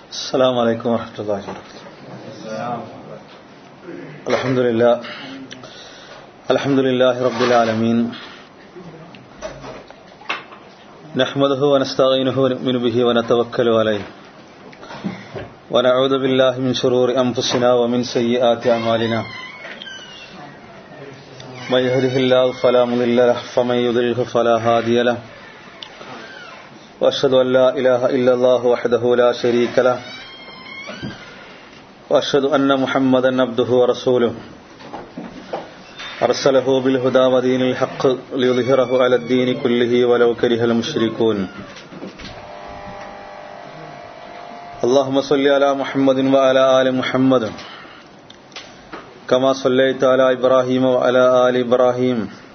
السلام عليكم ورحمة الله وبركاته الحمد لله الحمد لله رب العالمين نحمده ونستعينه ونؤمن به ونتوكل عليه ونعوذ بالله من شرور أنفسنا ومن سيئات أعمالنا من يهده الله فلا مضل له فمن يضلله فلا هادي له وأشهد أن لا إله إلا الله وحده لا شريك له وأشهد أن محمدا عبده ورسوله أرسله بالهدى ودين الحق ليظهره على الدين كله ولو كره المشركون اللهم صل على محمد وعلى آل محمد كما صليت على إبراهيم وعلى آل إبراهيم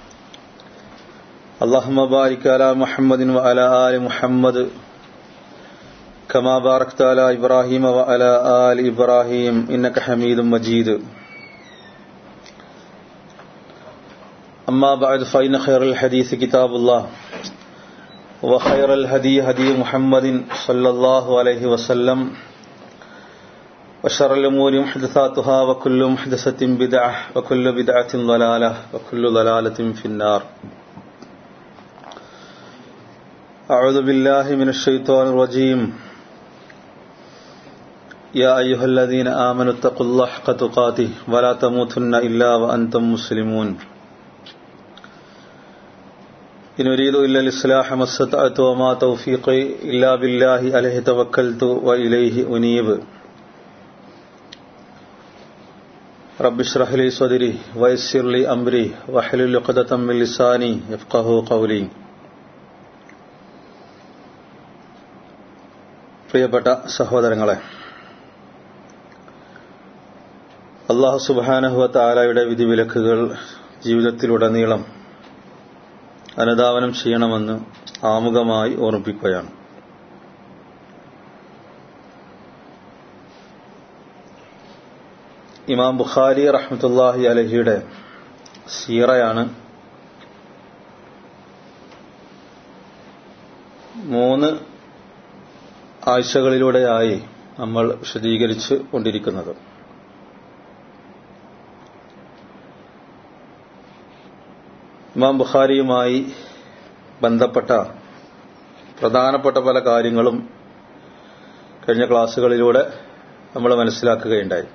اللهم بارك على محمد وعلى آل محمد كما باركت على إبراهيم وعلى آل إبراهيم إنك حميد مجيد أما بعد فإن خير الحديث كتاب الله وخير الهدي هدي محمد صلى الله عليه وسلم وشر الأمور محدثاتها وكل محدثة بدعة وكل بدعة ضلالة وكل ضلالة في النار أعوذ بالله من الشيطان الرجيم يا أيها الذين آمنوا اتقوا الله حق تقاته ولا تموتن إلا وأنتم مسلمون إن أريد إلا الإصلاح ما استطعت وما توفيقي إلا بالله عليه توكلت وإليه أنيب رب اشرح لي صدري ويسر لي أمري واحلل عقدة من لساني يفقه قولي പ്രിയപ്പെട്ട സഹോദരങ്ങളെ അള്ളാഹു സുബാനഹുവ താലയുടെ വിധിവിലക്കുകൾ ജീവിതത്തിലുടനീളം അനുധാവനം ചെയ്യണമെന്ന് ആമുഖമായി ഓർമ്മിപ്പിക്കുകയാണ് ഇമാം ബുഖാരി റഹ്മത്തുല്ലാഹി അലഹിയുടെ സീറയാണ് മൂന്ന് ആഴ്ചകളിലൂടെയായി നമ്മൾ വിശദീകരിച്ച് കൊണ്ടിരിക്കുന്നത് ഇമാം ബുഖാരിയുമായി ബന്ധപ്പെട്ട പ്രധാനപ്പെട്ട പല കാര്യങ്ങളും കഴിഞ്ഞ ക്ലാസ്സുകളിലൂടെ നമ്മൾ മനസ്സിലാക്കുകയുണ്ടായി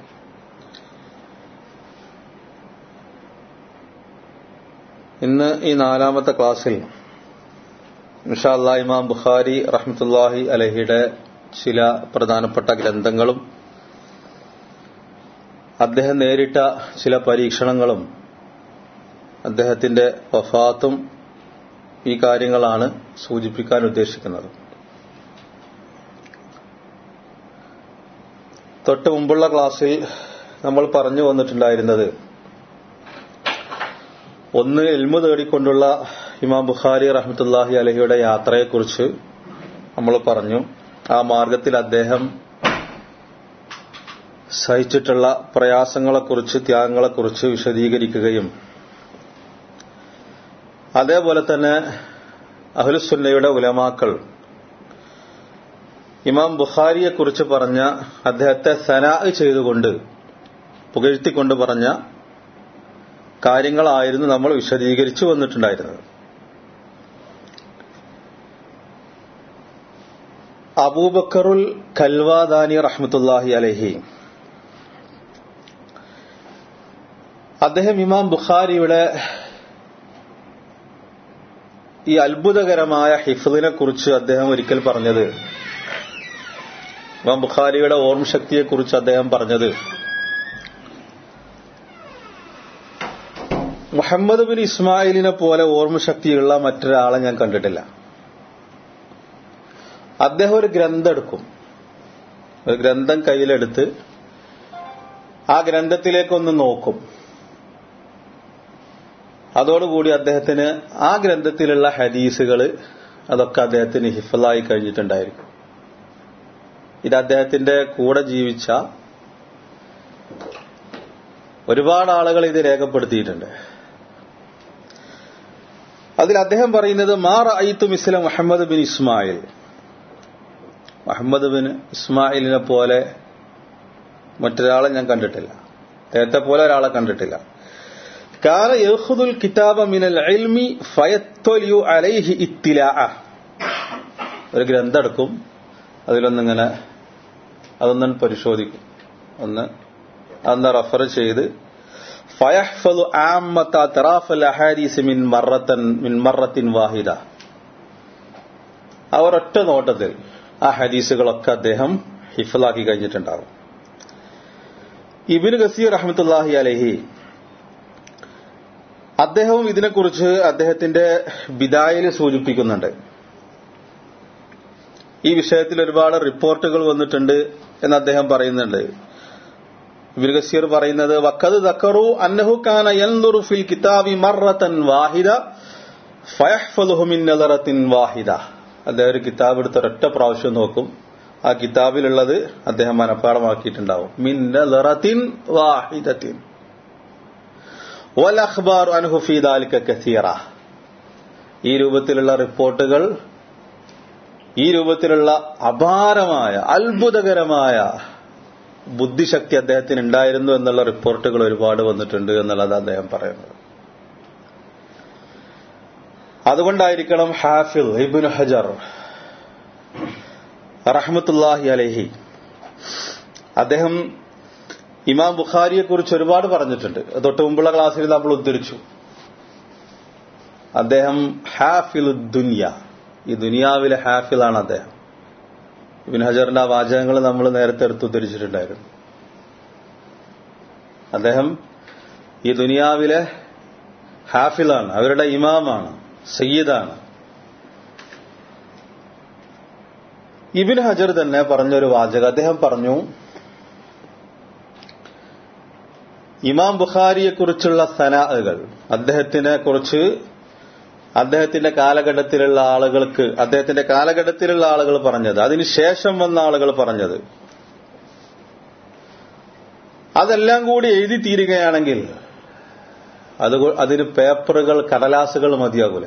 ഇന്ന് ഈ നാലാമത്തെ ക്ലാസ്സിൽ ഇൻഷാല്ലാ ഇമാം ബുഖാരി റഹ്മത്തുല്ലാഹി അലഹിയുടെ ചില പ്രധാനപ്പെട്ട ഗ്രന്ഥങ്ങളും അദ്ദേഹം നേരിട്ട ചില പരീക്ഷണങ്ങളും അദ്ദേഹത്തിന്റെ വഫാത്തും ഈ കാര്യങ്ങളാണ് സൂചിപ്പിക്കാൻ ഉദ്ദേശിക്കുന്നത് തൊട്ട് മുമ്പുള്ള ക്ലാസ്സിൽ നമ്മൾ പറഞ്ഞു വന്നിട്ടുണ്ടായിരുന്നത് ഒന്ന് എൽമു തേടിക്കൊണ്ടുള്ള ഇമാം ബുഖാരി റഹ്മത്തുല്ലാഹി അലഹിയുടെ യാത്രയെക്കുറിച്ച് നമ്മൾ പറഞ്ഞു ആ മാർഗത്തിൽ അദ്ദേഹം സഹിച്ചിട്ടുള്ള പ്രയാസങ്ങളെക്കുറിച്ച് ത്യാഗങ്ങളെക്കുറിച്ച് വിശദീകരിക്കുകയും അതേപോലെ തന്നെ അഹ്ലുസുന്നയുടെ ഉലമാക്കൾ ഇമാം ബുഖാരിയെക്കുറിച്ച് പറഞ്ഞ അദ്ദേഹത്തെ സനാ ചെയ്തുകൊണ്ട് പുകഴ്ത്തിക്കൊണ്ട് പറഞ്ഞ കാര്യങ്ങളായിരുന്നു നമ്മൾ വിശദീകരിച്ചു വന്നിട്ടുണ്ടായിരുന്നത് അബൂബക്കറുൽ കൽവാദാനി റഹ്മത്തുല്ലാഹി അലഹി അദ്ദേഹം ഇമാം ബുഖാരിയുടെ ഈ അത്ഭുതകരമായ ഹിഫിദിനെ കുറിച്ച് അദ്ദേഹം ഒരിക്കൽ പറഞ്ഞത് ഇമാം ബുഖാരിയുടെ ഓർമ്മശക്തിയെക്കുറിച്ച് അദ്ദേഹം പറഞ്ഞത് മുഹമ്മദ് ബിൻ ഇസ്മായിലിനെ പോലെ ഓർമ്മശക്തിയുള്ള മറ്റൊരാളെ ഞാൻ കണ്ടിട്ടില്ല അദ്ദേഹം ഒരു ഗ്രന്ഥം എടുക്കും ഒരു ഗ്രന്ഥം കയ്യിലെടുത്ത് ആ ഗ്രന്ഥത്തിലേക്കൊന്ന് നോക്കും അതോടുകൂടി അദ്ദേഹത്തിന് ആ ഗ്രന്ഥത്തിലുള്ള ഹദീസുകൾ അതൊക്കെ അദ്ദേഹത്തിന് ഹിഫലായി കഴിഞ്ഞിട്ടുണ്ടായിരിക്കും ഇത് അദ്ദേഹത്തിന്റെ കൂടെ ജീവിച്ച ഒരുപാട് ആളുകൾ ഇത് രേഖപ്പെടുത്തിയിട്ടുണ്ട് അതിൽ അദ്ദേഹം പറയുന്നത് മാ റഅയ്തു മിസ്ല മുഹമ്മദ് ബിൻ ഇസ്മായിൽ മുഹമ്മദ് ബിൻ ഇസ്മായിലിനെ പോലെ മറ്റൊരാളെ ഞാൻ കണ്ടിട്ടില്ല അദ്ദേഹത്തെ പോലെ ഒരാളെ കണ്ടിട്ടില്ല കാന യഹുദുൽ കിതാബ മിനൽ ഇൽമി ഫയത്തൊലിയു അലൈഹി ഇത്തിലാ ഒരു ഗ്രന്ഥം എടുക്കും അതിലൊന്നിങ്ങനെ അതൊന്നും പരിശോധിക്കും ഒന്ന് അതൊന്ന് റഫർ ചെയ്ത് ഫയഹ്ഫദു ആമ്മത്ത തറാഫൽ അഹാദീസ് മിൻ മറത്തൻ മിൻ മറത്തിൻ വാഹിദ അവർ ഒറ്റ നോട്ടത്തിൽ ആ ഹദീസുകളൊക്കെ അദ്ദേഹം ഹിഫലാക്കി കഴിഞ്ഞിട്ടുണ്ടാവും ഇബിൻ ഗസീർ റഹ്മത്തുല്ലാഹി അലഹി അദ്ദേഹവും ഇതിനെക്കുറിച്ച് അദ്ദേഹത്തിന്റെ ബിദായിൽ സൂചിപ്പിക്കുന്നുണ്ട് ഈ വിഷയത്തിൽ ഒരുപാട് റിപ്പോർട്ടുകൾ വന്നിട്ടുണ്ട് എന്ന് അദ്ദേഹം പറയുന്നുണ്ട് ഇബിൻ ഗസീർ പറയുന്നത് വക്കത് ദക്കറു അന്നഹു കാന യൻദുറു ഫിൽ കിതാബി മറത്തൻ വാഹിദ ഫയഹ്ഫലുഹു മിൻ നദറത്തിൻ വാഹിദ അദ്ദേഹം ഒരു കിതാബ് എടുത്ത് ഒരൊറ്റ പ്രാവശ്യം നോക്കും ആ കിതാബിലുള്ളത് അദ്ദേഹം മനഃപ്പാടമാക്കിയിട്ടുണ്ടാവും മിൻ നദറത്തിൻ വാഹിദത്തിൻ വൽ അഖ്ബാർ അൻഹു ഫീ ദാലിക കസീറ ഈ രൂപത്തിലുള്ള റിപ്പോർട്ടുകൾ ഈ രൂപത്തിലുള്ള അപാരമായ അത്ഭുതകരമായ ബുദ്ധിശക്തി അദ്ദേഹത്തിന് ഉണ്ടായിരുന്നു എന്നുള്ള റിപ്പോർട്ടുകൾ ഒരുപാട് വന്നിട്ടുണ്ട് എന്നുള്ളത് അദ്ദേഹം പറയുന്നത് അതുകൊണ്ടായിരിക്കണം ഹാഫിൽ ഇബിൻ ഹജർ റഹ്മത്തുല്ലാഹി അലഹി അദ്ദേഹം ഇമാം ബുഖാരിയെ കുറിച്ച് ഒരുപാട് പറഞ്ഞിട്ടുണ്ട് തൊട്ട് മുമ്പുള്ള ക്ലാസ്സിൽ നമ്മൾ ഉദ്ധരിച്ചു അദ്ദേഹം ഹാഫിൽ ദുനിയ ഈ ദുനിയാവിലെ ഹാഫിലാണ് അദ്ദേഹം ഇബിൻ ഹജറിന്റെ ആ വാചകങ്ങൾ നമ്മൾ നേരത്തെ എടുത്ത് ഉദ്ധരിച്ചിട്ടുണ്ടായിരുന്നു അദ്ദേഹം ഈ ദുനിയാവിലെ ഹാഫിലാണ് അവരുടെ ഇമാമാണ് സയ്യിദാണ് ഇബിൻ ഹജർ തന്നെ പറഞ്ഞൊരു വാചകം അദ്ദേഹം പറഞ്ഞു ഇമാം ബുഖാരിയെ കുറിച്ചുള്ള സനാഹകൾ അദ്ദേഹത്തിനെ കുറിച്ച് അദ്ദേഹത്തിന്റെ കാലഘട്ടത്തിലുള്ള ആളുകൾക്ക് അദ്ദേഹത്തിന്റെ കാലഘട്ടത്തിലുള്ള ആളുകൾ പറഞ്ഞത് അതിനുശേഷം വന്ന ആളുകൾ പറഞ്ഞത് അതെല്ലാം കൂടി എഴുതി തീരുകയാണെങ്കിൽ അത് അതിന് പേപ്പറുകൾ കടലാസുകൾ മതിയാകൂല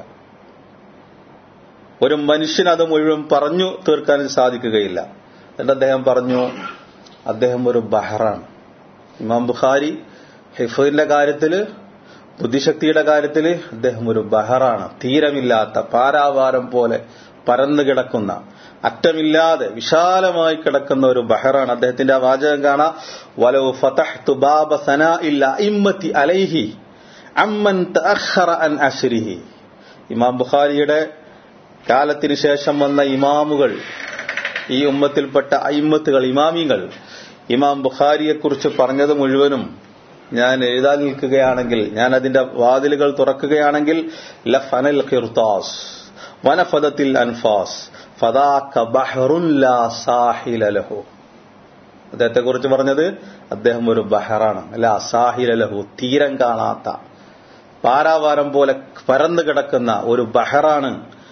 ഒരു മനുഷ്യൻ അത് മുഴുവൻ പറഞ്ഞു തീർക്കാൻ സാധിക്കുകയില്ല എന്നിട്ട് അദ്ദേഹം പറഞ്ഞു അദ്ദേഹം ഒരു ബഹറാണ് ഇമാം ബുഖാരി ഹിഫിന്റെ കാര്യത്തില് ബുദ്ധിശക്തിയുടെ കാര്യത്തിൽ അദ്ദേഹം ഒരു ബഹറാണ് തീരമില്ലാത്ത പാരാവാരം പോലെ പരന്നു കിടക്കുന്ന അറ്റമില്ലാതെ വിശാലമായി കിടക്കുന്ന ഒരു ബഹറാണ് അദ്ദേഹത്തിന്റെ ആ വാചകം കാണാം വലോ ഫതഹ്തു ബാബ സനാ ഇല്ല ഇമ്മത്തി അലൈഹി അമ്മൻ തഅഖറ അൻ അശ്രിഹി ഇമാം ബുഖാരിയുടെ കാലത്തിന് ശേഷം വന്ന ഇമാമുകൾ ഈ ഉമ്മത്തിൽപ്പെട്ട അയിമ്മത്തുകൾ ഇമാമിങ്ങൾ ഇമാം ബുഖാരിയെക്കുറിച്ച് പറഞ്ഞത് മുഴുവനും ഞാൻ എഴുതാൻ നിൽക്കുകയാണെങ്കിൽ ഞാൻ അതിന്റെ വാതിലുകൾ തുറക്കുകയാണെങ്കിൽ ലഫനൽ ഖിർത്താസ് വനഫദത്തിൽ അൻഫാസ് ഫദാക ബഹറുൻ ലാ സാഹില ലഹു അദ്ദേഹത്തെ കുറിച്ച് പറഞ്ഞത് അദ്ദേഹം ഒരു ബഹറാണ് ലാ സാഹില ലഹു തീരം കാണാത്ത പാരാവാരം പോലെ പരന്നു കിടക്കുന്ന ഒരു ബഹറാണ്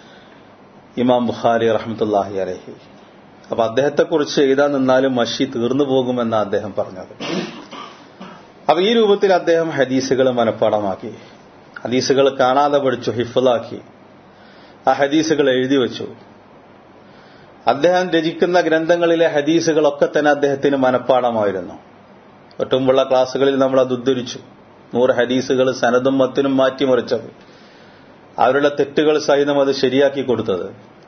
ഇമാം ബുഖാരി റഹ്മത്തുല്ലാഹി അലഹി അപ്പൊ അദ്ദേഹത്തെക്കുറിച്ച് എഴുതാൻ നിന്നാലും മഷി തീർന്നു പോകുമെന്ന് അദ്ദേഹം പറഞ്ഞത് അപ്പൊ ഈ രൂപത്തിൽ അദ്ദേഹം ഹദീസുകൾ മനഃപ്പാടമാക്കി ഹദീസുകൾ കാണാതെ പഠിച്ചു ഹിഫലാക്കി ആ ഹദീസുകൾ എഴുതി വെച്ചു അദ്ദേഹം രചിക്കുന്ന ഗ്രന്ഥങ്ങളിലെ ഹദീസുകളൊക്കെ തന്നെ അദ്ദേഹത്തിന് മനഃപ്പാടമായിരുന്നു ഒട്ടുമുള്ള ക്ലാസ്സുകളിൽ നമ്മൾ അത് ഉദ്ധരിച്ചു നൂറ് ഹദീസുകൾ സനതും മത്തിനും മാറ്റിമറിച്ചത് അവരുടെ തെറ്റുകൾ സഹിതം അത് ശരിയാക്കി കൊടുത്തത്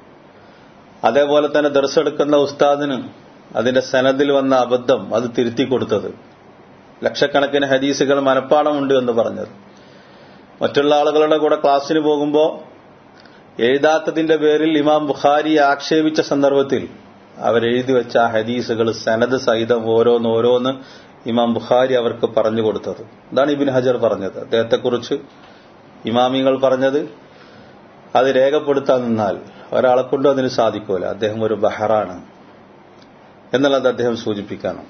അതേപോലെ തന്നെ ദർശെടുക്കുന്ന ഉസ്താദിന് അതിന്റെ സനദിൽ വന്ന അബദ്ധം അത് തിരുത്തി കൊടുത്തത് ലക്ഷക്കണക്കിന് ഹദീസുകൾ മനഃപ്പാടമുണ്ട് എന്ന് പറഞ്ഞത് മറ്റുള്ള ആളുകളുടെ കൂടെ ക്ലാസ്സിന് പോകുമ്പോൾ എഴുതാത്തതിന്റെ പേരിൽ ഇമാം ബുഖാരി ആക്ഷേപിച്ച സന്ദർഭത്തിൽ അവരെഴുതി വെച്ച ആ ഹദീസുകൾ സനദ് സഹിതം ഓരോന്ന് ഓരോന്ന് ഇമാം ബുഖാരി അവർക്ക് പറഞ്ഞു കൊടുത്തത് ഇതാണ് ഇബിൻ ഹജർ പറഞ്ഞത് അദ്ദേഹത്തെക്കുറിച്ച് ഇമാമിങ്ങൾ പറഞ്ഞത് അത് രേഖപ്പെടുത്താൻ നിന്നാൽ ഒരാളെ കൊണ്ടും അതിന് സാധിക്കൂല അദ്ദേഹം ഒരു ബഹറാണ് എന്നുള്ളത് അദ്ദേഹം സൂചിപ്പിക്കണം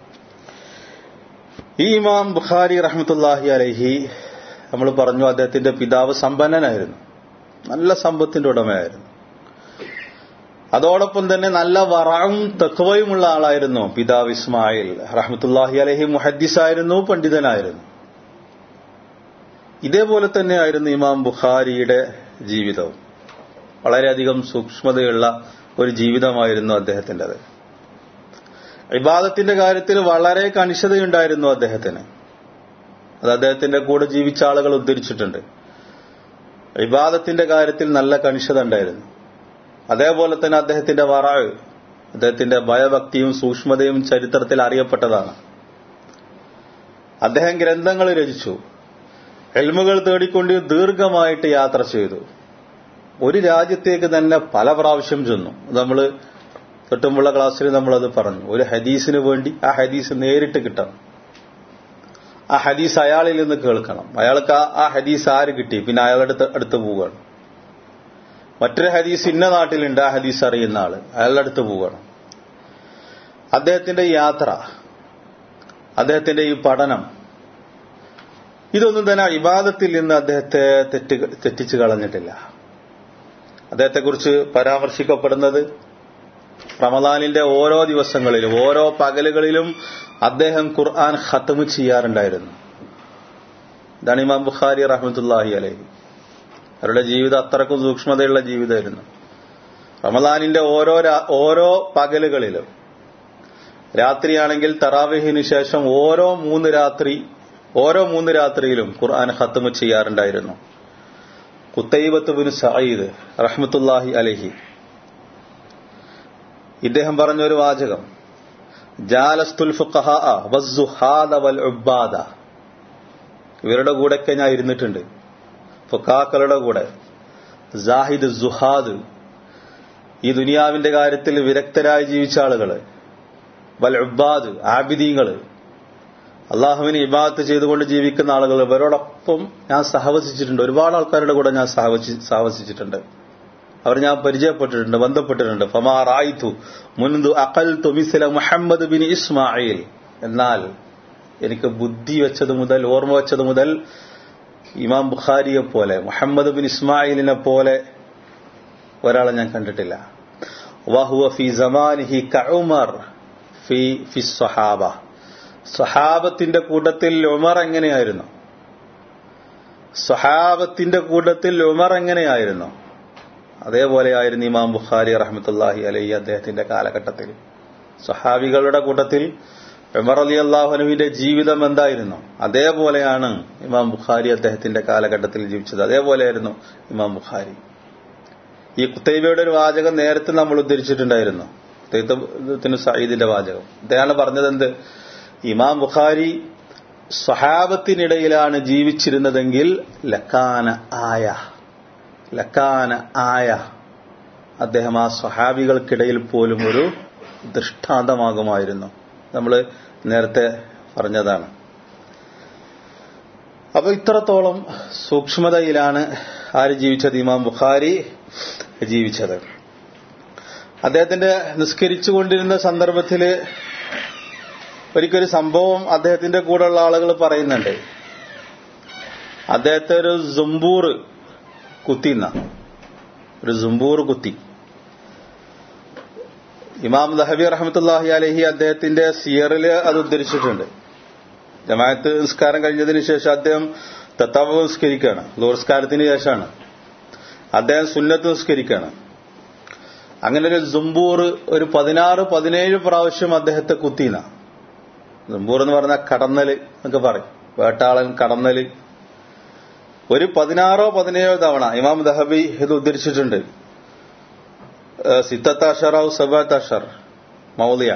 ഈ ഇമാം ബുഖാരി റഹ്മത്തുല്ലാഹി അലഹി നമ്മൾ പറഞ്ഞു അദ്ദേഹത്തിന്റെ പിതാവ് സമ്പന്നനായിരുന്നു നല്ല സമ്പത്തിന്റെ ഉടമയായിരുന്നു അതോടൊപ്പം തന്നെ നല്ല വറവും തക്വയുമുള്ള ആളായിരുന്നു പിതാവ് ഇസ്മായിൽ റഹ്മത്തുല്ലാഹി അലഹി മുഹദ്ദിസായിരുന്നു പണ്ഡിതനായിരുന്നു ഇതേപോലെ തന്നെയായിരുന്നു ഇമാം ബുഖാരിയുടെ ജീവിതവും വളരെയധികം സൂക്ഷ്മതയുള്ള ഒരു ജീവിതമായിരുന്നു അദ്ദേഹത്തിൻ്റെത് ഇബാദത്തിന്റെ കാര്യത്തിൽ വളരെ കണിശതയുണ്ടായിരുന്നു അദ്ദേഹത്തിന് അത് അദ്ദേഹത്തിന്റെ കൂടെ ജീവിച്ച ആളുകൾ ഉദ്ധരിച്ചിട്ടുണ്ട് ഇബാദത്തിന്റെ കാര്യത്തിൽ നല്ല കണിശത ഉണ്ടായിരുന്നു അതേപോലെ തന്നെ അദ്ദേഹത്തിന്റെ വറാവ് അദ്ദേഹത്തിന്റെ ഭയഭക്തിയും സൂക്ഷ്മതയും ചരിത്രത്തിൽ അറിയപ്പെട്ടതാണ് അദ്ദേഹം ഗ്രന്ഥങ്ങൾ രചിച്ചു എൽമുകൾ തേടിക്കൊണ്ട് ദീർഘമായിട്ട് യാത്ര ചെയ്തു ഒരു രാജ്യത്തേക്ക് തന്നെ പല പ്രാവശ്യം ചെന്നു നമ്മൾ തൊട്ടുമുള്ള ക്ലാസ്സിൽ നമ്മളത് പറഞ്ഞു ഒരു ഹദീസിന് വേണ്ടി ആ ഹദീസ് നേരിട്ട് കിട്ടണം ആ ഹദീസ് അയാളിൽ നിന്ന് കേൾക്കണം അയാൾക്ക് ആ ഹദീസ് ആര് കിട്ടി പിന്നെ അയാളുടെ അടുത്ത് പോവുകയാണ് മറ്റൊരു ഹദീസ് ഇന്ന നാട്ടിലുണ്ട് ആ ഹദീസ് അറിയുന്ന ആള് അയാളുടെ അടുത്ത് പോവുകയാണ് അദ്ദേഹത്തിന്റെ യാത്ര അദ്ദേഹത്തിന്റെ ഈ പഠനം ഇതൊന്നും തന്നെ ഇബാദത്തിൽ നിന്ന് അദ്ദേഹത്തെ തെറ്റ് തെറ്റിച്ചു കളഞ്ഞിട്ടില്ല അദ്ദേഹത്തെക്കുറിച്ച് പരാമർശിക്കപ്പെടുന്നത് റമദാനിന്റെ ഓരോ ദിവസങ്ങളിലും ഓരോ പകലുകളിലും അദ്ദേഹം ഖുർആൻ ഖത്തമ് ചെയ്യാറുണ്ടായിരുന്നു ഇതാണ് ഇമാം ബുഖാരി റഹ്മത്തുല്ലാഹി അലഹി അവരുടെ ജീവിതം അത്രക്കും സൂക്ഷ്മതയുള്ള ജീവിതമായിരുന്നു റമദാനിന്റെ ഓരോ ഓരോ പകലുകളിലും രാത്രിയാണെങ്കിൽ തറാവിഹിന് ശേഷം ഓരോ മൂന്ന് രാത്രി ഓരോ മൂന്ന് രാത്രിയിലും ഖുർആൻ ഖത്തമ് ചെയ്യാറുണ്ടായിരുന്നു കുത്തൈബത്ത് ബിൻ സയ്യിദ് റഹ്മത്തുല്ലാഹി അലഹി ഇദ്ദേഹം പറഞ്ഞൊരു വാചകം ജാലസ്തുൽ വൽ ഉബ്ബാദ ഇവരുടെ കൂടെയൊക്കെ ഞാൻ ഇരുന്നിട്ടുണ്ട് ഫുക്കാക്കളുടെ കൂടെ ജാഹിദ് സുഹാദ് ഈ ദുനിയാവിന്റെ കാര്യത്തിൽ വിരക്തരായി ജീവിച്ച ആളുകള് വൽ ഉബ്ബാദ് ആബിദീങ്ങള് അള്ളാഹുവിന് ഇബാദത്ത് ചെയ്തുകൊണ്ട് ജീവിക്കുന്ന ആളുകൾ ഇവരോടൊപ്പം ഞാൻ സഹവസിച്ചിട്ടുണ്ട് ഒരുപാട് ആൾക്കാരുടെ കൂടെ ഞാൻ സഹവസിച്ചിട്ടുണ്ട് അവർ ഞാൻ പരിചയപ്പെട്ടിട്ടുണ്ട് ബന്ധപ്പെട്ടിട്ടുണ്ട് ഫമാറായിത്തു മുൻതു അഖൽ തുമിസില മുഹമ്മദ് ബിൻ ഇസ്മായിൽ എന്നാൽ എനിക്ക് ബുദ്ധി വെച്ചത് മുതൽ ഓർമ്മ വെച്ചത് മുതൽ ഇമാം ബുഖാരിയെ പോലെ മുഹമ്മദ് ബിൻ ഇസ്മായിലിനെ പോലെ ഒരാളെ ഞാൻ കണ്ടിട്ടില്ല വഹുവ ഫി സമാനിഹി കഉമർ ഫി ഫി സ്വഹാബ സ്വഹാബത്തിന്റെ കൂട്ടത്തിൽ ഉമർ എങ്ങനെയായിരുന്നു സ്വഹാബത്തിന്റെ കൂട്ടത്തിൽ ഉമർ എങ്ങനെയായിരുന്നു അതേപോലെയായിരുന്നു ഇമാം ബുഖാരി റഹ്മത്തുല്ലാഹി അലൈ അദ്ദേഹത്തിന്റെ കാലഘട്ടത്തിൽ സ്വഹാബികളുടെ കൂട്ടത്തിൽ ഉമർ അലി അള്ളാഹുനുവിന്റെ ജീവിതം എന്തായിരുന്നു അതേപോലെയാണ് ഇമാം ബുഖാരി അദ്ദേഹത്തിന്റെ കാലഘട്ടത്തിൽ ജീവിച്ചത് അതേപോലെയായിരുന്നു ഇമാം ബുഖാരി ഈ കുത്തൈബയുടെ ഒരു വാചകം നേരത്തെ നമ്മൾ ഉദ്ധരിച്ചിട്ടുണ്ടായിരുന്നു കുത്തൈബത്തിന് സയ്യിദിന്റെ വാചകം അദ്ദേഹമാണ് പറഞ്ഞത് എന്ത് ഇമാം ബുഖാരി സ്വഹാബത്തിനിടയിലാണ് ജീവിച്ചിരുന്നതെങ്കിൽ ലക്കാന ആയ ലക്കാന ആയ അദ്ദേഹം ആ സ്വഹാബികൾക്കിടയിൽ പോലും ഒരു ദൃഷ്ടാന്തമാകുമായിരുന്നു നമ്മൾ നേരത്തെ പറഞ്ഞതാണ് അപ്പൊ ഇത്രത്തോളം സൂക്ഷ്മതയിലാണ് ആര് ജീവിച്ചത് ഇമാം ബുഖാരി ജീവിച്ചത് അദ്ദേഹത്തിന്റെ നിസ്കരിച്ചുകൊണ്ടിരുന്ന സന്ദർഭത്തില് ഒരിക്കലൊരു സംഭവം അദ്ദേഹത്തിന്റെ കൂടെയുള്ള ആളുകൾ പറയുന്നുണ്ട് അദ്ദേഹത്തെ ഒരു സുംബൂർ കുത്തിന്ന ഒരു സുംബൂർ കുത്തി ഇമാം ദഹബി റഹമത്തുല്ലാഹി അലഹി അദ്ദേഹത്തിന്റെ സിയറില് അത് ഉദ്ധരിച്ചിട്ടുണ്ട് ജമാഅത്ത് നിസ്കാരം കഴിഞ്ഞതിന് ശേഷം അദ്ദേഹം തത്താവ് നിസ്കരിക്കുകയാണ് ലോർസ്കാരത്തിന് ശേഷമാണ് അദ്ദേഹം സുന്നത്ത് നിസ്കരിക്കുകയാണ് അങ്ങനെ ഒരു സുംബൂർ ഒരു പതിനാറ് പതിനേഴ് പ്രാവശ്യം അദ്ദേഹത്തെ കുത്തിന സുംബൂർ എന്ന് പറഞ്ഞാൽ കടന്നല് എന്നൊക്കെ പറയും വേട്ടാളൻ കടന്നല് ഒരു പതിനാറോ പതിനേഴോ തവണ ഇമാം ദഹബി ഇത് ഉദ്ധരിച്ചിട്ടുണ്ട് സിത്തത്താഷറാവ് സബാത്താഷർ മൗലിയ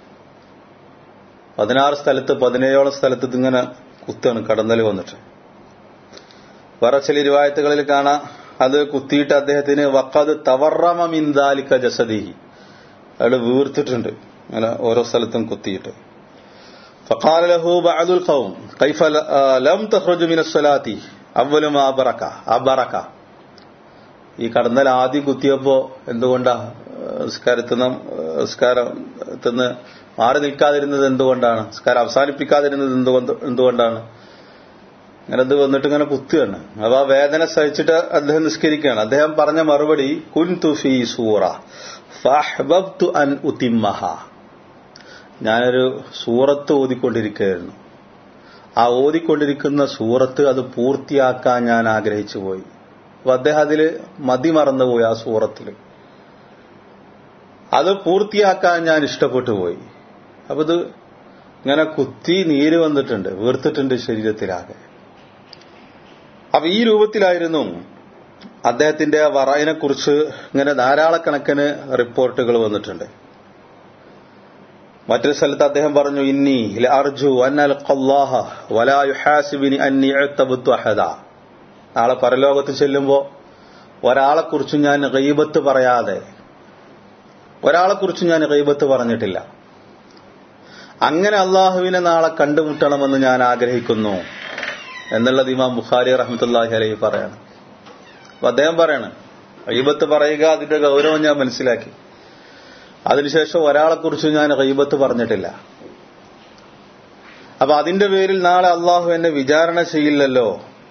പതിനാറ് സ്ഥലത്ത് പതിനേഴോളം സ്ഥലത്ത് ഇതിങ്ങനെ കുത്താണ് കടന്നൽ വന്നിട്ട് വേറെ ചില രൂപായത്തുകളിൽ കാണാം അത് കുത്തിയിട്ട് അദ്ദേഹത്തിന് വക്കത് തവർറമ മിന്ദാലിക്ക ജസദിഹി അയാൾ വീർത്തിട്ടുണ്ട് അങ്ങനെ ഓരോ സ്ഥലത്തും കുത്തിയിട്ട് فقال له بعض القوم كيف لم تخرج من الصلاه اول ما برك ابرك ഈ കടന്നൽ ആദ്യം കുത്തിയപ്പോ എന്തുകൊണ്ടാ നിസ്കാരത്തുനിന്ന് നിസ്കാരത്തുനിന്ന് മാറി നിൽക്കാതിരുന്നത് എന്തുകൊണ്ടാണ് നിസ്കാരം അവസാനിപ്പിക്കാതിരുന്നത് എന്തുകൊണ്ട് എന്തുകൊണ്ടാണ് അങ്ങനെ ഇത് വന്നിട്ട് ഇങ്ങനെ കുത്തുകയാണ് അപ്പൊ ആ വേദന സഹിച്ചിട്ട് അദ്ദേഹം നിസ്കരിക്കുകയാണ് അദ്ദേഹം പറഞ്ഞ മറുപടി കുൻ തുഫി സൂറ ഫഹ്ബബ്തു അൻ ഉത്തിമ്മഹ ഞാനൊരു സൂറത്ത് ഓതിക്കൊണ്ടിരിക്കുകയായിരുന്നു ആ ഓതിക്കൊണ്ടിരിക്കുന്ന സൂറത്ത് അത് പൂർത്തിയാക്കാൻ ഞാൻ ആഗ്രഹിച്ചു പോയി അപ്പൊ അദ്ദേഹം അതില് മതി മറന്നുപോയി ആ സൂറത്തിൽ അത് പൂർത്തിയാക്കാൻ ഞാൻ ഇഷ്ടപ്പെട്ടു പോയി അപ്പൊ ഇത് ഇങ്ങനെ കുത്തി നീര് വന്നിട്ടുണ്ട് വീർത്തിട്ടുണ്ട് ശരീരത്തിലാകെ അപ്പൊ ഈ രൂപത്തിലായിരുന്നു അദ്ദേഹത്തിന്റെ വറയിനെ കുറിച്ച് ഇങ്ങനെ ധാരാളക്കണക്കിന് റിപ്പോർട്ടുകൾ വന്നിട്ടുണ്ട് മറ്റൊരു സ്ഥലത്ത് അദ്ദേഹം പറഞ്ഞു ഇന്നി അർജു അന്നൽ വലാ യുഹാസിബിനി അന്നി എഴുത്തബുത്തു അഹദ നാളെ പരലോകത്ത് ചെല്ലുമ്പോ ഒരാളെക്കുറിച്ചും ഞാൻ ഗൈബത്ത് പറയാതെ ഒരാളെക്കുറിച്ചും ഞാൻ ഗൈബത്ത് പറഞ്ഞിട്ടില്ല അങ്ങനെ അള്ളാഹുവിനെ നാളെ കണ്ടുമുട്ടണമെന്ന് ഞാൻ ആഗ്രഹിക്കുന്നു എന്നുള്ളത് ഇമാം ബുഖാരി റഹ്മത്തുല്ലാഹി അലൈഹി പറയാണ് അപ്പൊ അദ്ദേഹം പറയാണ് ഗൈബത്ത് പറയുക അതിന്റെ ഗൗരവം ഞാൻ മനസ്സിലാക്കി അതിനുശേഷം ഒരാളെക്കുറിച്ച് ഞാൻ ഗൈബത്ത് പറഞ്ഞിട്ടില്ല അപ്പൊ അതിന്റെ പേരിൽ നാളെ അള്ളാഹു എന്നെ വിചാരണ ചെയ്യില്ലല്ലോ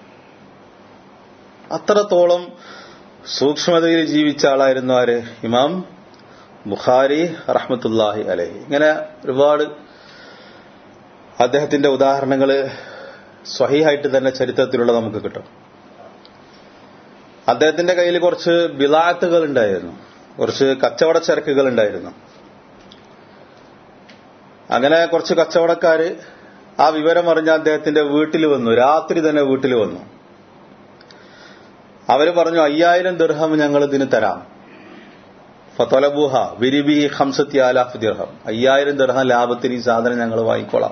അത്രത്തോളം സൂക്ഷ്മതയിൽ ജീവിച്ച ആളായിരുന്നു ആര് ഇമാം ബുഖാരി റഹ്മത്തുല്ലാഹി അലഹി ഇങ്ങനെ ഒരുപാട് അദ്ദേഹത്തിന്റെ ഉദാഹരണങ്ങൾ സ്വഹിയായിട്ട് തന്നെ ചരിത്രത്തിലുള്ള നമുക്ക് കിട്ടും അദ്ദേഹത്തിന്റെ കയ്യിൽ കുറച്ച് ബിലാത്തുകൾ ഉണ്ടായിരുന്നു കുറച്ച് കച്ചവട ചരക്കുകൾ ഉണ്ടായിരുന്നു അങ്ങനെ കുറച്ച് കച്ചവടക്കാര് ആ വിവരം അറിഞ്ഞ അദ്ദേഹത്തിന്റെ വീട്ടിൽ വന്നു രാത്രി തന്നെ വീട്ടിൽ വന്നു അവര് പറഞ്ഞു അയ്യായിരം ദിർഹം ഞങ്ങൾ ഇതിന് തരാം ഫതൊലബുഹ വിരിബി ഹംസത്തി ആലാഫ് ദിർഹം അയ്യായിരം ദിർഹം ലാഭത്തിന് ഈ സാധനം ഞങ്ങൾ വാങ്ങിക്കോളാം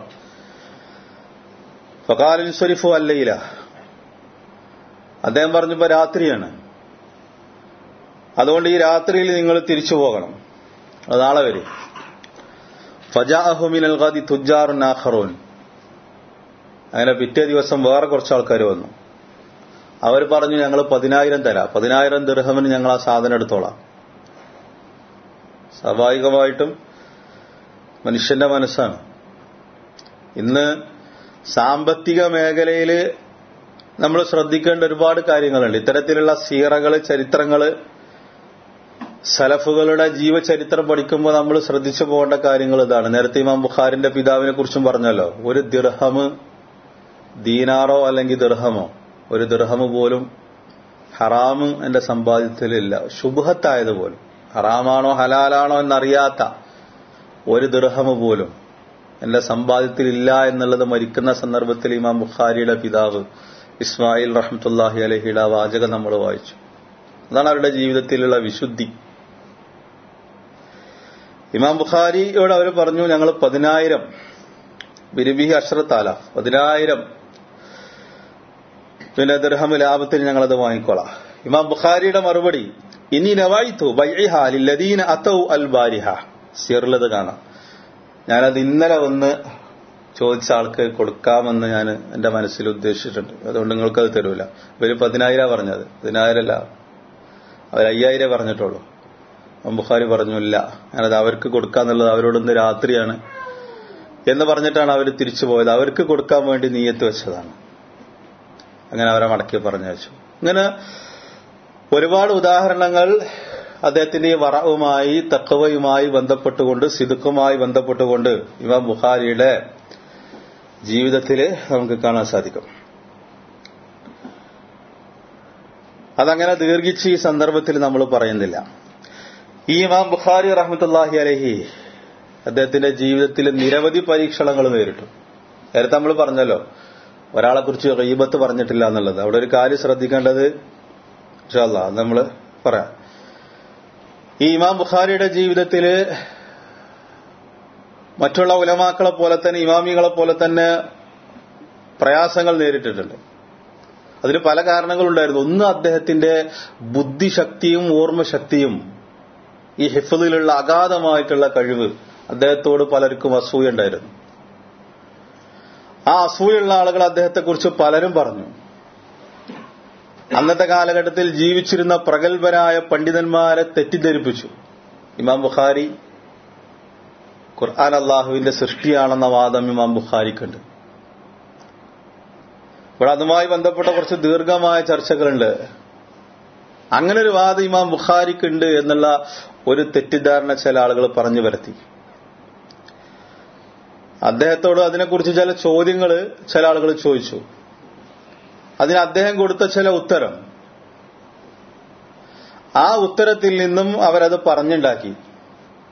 ഫകാലിൻ ഷരീഫു അല്ലയില അദ്ദേഹം പറഞ്ഞപ്പോ രാത്രിയാണ് അതുകൊണ്ട് ഈ രാത്രിയിൽ നിങ്ങൾ തിരിച്ചു പോകണം അത് നാളെ വരും ഫജാഹുമിൻ അൽഗാദി തുജാറുൻ ആഖറൂൻ അങ്ങനെ പിറ്റേ ദിവസം വേറെ കുറച്ച് ആൾക്കാർ വന്നു അവർ പറഞ്ഞു ഞങ്ങൾ പതിനായിരം തരാം പതിനായിരം ദൃഹമിന് ഞങ്ങൾ ആ സാധനം എടുത്തോളാം സ്വാഭാവികമായിട്ടും മനുഷ്യന്റെ മനസ്സാണ് ഇന്ന് സാമ്പത്തിക മേഖലയിൽ നമ്മൾ ശ്രദ്ധിക്കേണ്ട ഒരുപാട് കാര്യങ്ങളുണ്ട് ഇത്തരത്തിലുള്ള സീറകള് ചരിത്രങ്ങള് സലഫുകളുടെ ജീവചരിത്രം പഠിക്കുമ്പോൾ നമ്മൾ ശ്രദ്ധിച്ചു പോകേണ്ട കാര്യങ്ങൾ ഇതാണ് നേരത്തെ ഇമാം ബുഖാരിന്റെ പിതാവിനെ കുറിച്ചും പറഞ്ഞല്ലോ ഒരു ദിർഹമ് ദീനാറോ അല്ലെങ്കിൽ ദിർഹമോ ഒരു ദിർഹമ് പോലും ഹറാമ് എന്റെ സമ്പാദ്യത്തിലില്ല ശുഭത്തായതുപോലും ഹറാമാണോ ഹലാലാണോ എന്നറിയാത്ത ഒരു ദിർഹമ് പോലും എന്റെ സമ്പാദ്യത്തിലില്ല എന്നുള്ളത് മരിക്കുന്ന സന്ദർഭത്തിൽ ഇമാം ബുഖാരിയുടെ പിതാവ് ഇസ്മായിൽ റഹ്മത്തുല്ലാഹി അലഹിയുടെ വാചകം നമ്മൾ വായിച്ചു അതാണ് അവരുടെ ജീവിതത്തിലുള്ള വിശുദ്ധി ഇമാം ബുഖാരിയോട് അവർ പറഞ്ഞു ഞങ്ങൾ പതിനായിരം ബിരിബിഹി അഷ്റത്താല പതിനായിരം പിന്നെ ദർഹം ലാഭത്തിന് ഞങ്ങളത് വാങ്ങിക്കോളാം ഇമാം ബുഖാരിയുടെ മറുപടി ഇനി നവായിത്തു ബൈഹാലില്ലദീന അത്തൗ അൽ ബാരിഹ സിയറിലത് കാണാം ഞാനത് ഇന്നലെ ഒന്ന് ചോദിച്ച ആൾക്ക് കൊടുക്കാമെന്ന് ഞാൻ എന്റെ മനസ്സിൽ ഉദ്ദേശിച്ചിട്ടുണ്ട് അതുകൊണ്ട് നിങ്ങൾക്കത് തരൂല ഇവര് പതിനായിരം പറഞ്ഞത് പതിനായിരമല്ല അവർ അയ്യായിരം പറഞ്ഞിട്ടുള്ളൂ ബുഖാരി പറഞ്ഞു ഇല്ല ഞാനത് അവർക്ക് കൊടുക്കാന്നുള്ളത് അവരോടൊന്ന് രാത്രിയാണ് എന്ന് പറഞ്ഞിട്ടാണ് അവർ തിരിച്ചു പോയത് അവർക്ക് കൊടുക്കാൻ വേണ്ടി നീയത്ത് വെച്ചതാണ് അങ്ങനെ അവരെ മടക്കി പറഞ്ഞു വെച്ചു ഇങ്ങനെ ഒരുപാട് ഉദാഹരണങ്ങൾ അദ്ദേഹത്തിന്റെ ഈ വറവുമായി തക്കവയുമായി ബന്ധപ്പെട്ടുകൊണ്ട് സിദുക്കുമായി ബന്ധപ്പെട്ടുകൊണ്ട് ഇമാം ബുഖാരിയുടെ ജീവിതത്തിൽ നമുക്ക് കാണാൻ സാധിക്കും അതങ്ങനെ ദീർഘിച്ച് ഈ സന്ദർഭത്തിൽ നമ്മൾ പറയുന്നില്ല ഈ ഇമാം ബുഖാരി റഹ്മത്തുല്ലാഹി അലഹി അദ്ദേഹത്തിന്റെ ജീവിതത്തിൽ നിരവധി പരീക്ഷണങ്ങൾ നേരിട്ടു നേരത്തെ നമ്മൾ പറഞ്ഞല്ലോ ഒരാളെ കുറിച്ച് റീബത്ത് പറഞ്ഞിട്ടില്ല എന്നുള്ളത് അവിടെ ഒരു കാര്യം ശ്രദ്ധിക്കേണ്ടത് ഇൻഷാല്ല നമ്മൾ പറയാം ഈ ഇമാം ബുഖാരിയുടെ ജീവിതത്തിൽ മറ്റുള്ള ഉലമാക്കളെ പോലെ തന്നെ ഇമാമികളെ പോലെ തന്നെ പ്രയാസങ്ങൾ നേരിട്ടിട്ടുണ്ട് അതിന് പല കാരണങ്ങളുണ്ടായിരുന്നു ഒന്ന് അദ്ദേഹത്തിന്റെ ബുദ്ധിശക്തിയും ഓർമ്മശക്തിയും ഈ ഹിഫദിലുള്ള അഗാധമായിട്ടുള്ള കഴിവ് അദ്ദേഹത്തോട് പലർക്കും അസൂയ ഉണ്ടായിരുന്നു ആ അസൂയുള്ള ആളുകൾ അദ്ദേഹത്തെക്കുറിച്ച് പലരും പറഞ്ഞു അന്നത്തെ കാലഘട്ടത്തിൽ ജീവിച്ചിരുന്ന പ്രഗത്ഭരായ പണ്ഡിതന്മാരെ തെറ്റിദ്ധരിപ്പിച്ചു ഇമാം ബുഖാരി ഖുർആൻ അള്ളാഹുവിന്റെ സൃഷ്ടിയാണെന്ന വാദം ഇമാം ബുഖാരിക്കുണ്ട് ഇവിടെ അതുമായി ബന്ധപ്പെട്ട കുറച്ച് ദീർഘമായ ചർച്ചകളുണ്ട് അങ്ങനെ ഒരു വാദം ഇമാം ബുഖാരിക്കുണ്ട് എന്നുള്ള ഒരു തെറ്റിദ്ധാരണ ചില ആളുകൾ പറഞ്ഞു വരുത്തി അദ്ദേഹത്തോട് അതിനെക്കുറിച്ച് ചില ചോദ്യങ്ങൾ ചില ആളുകൾ ചോദിച്ചു അതിന് അദ്ദേഹം കൊടുത്ത ചില ഉത്തരം ആ ഉത്തരത്തിൽ നിന്നും അവരത് പറഞ്ഞുണ്ടാക്കി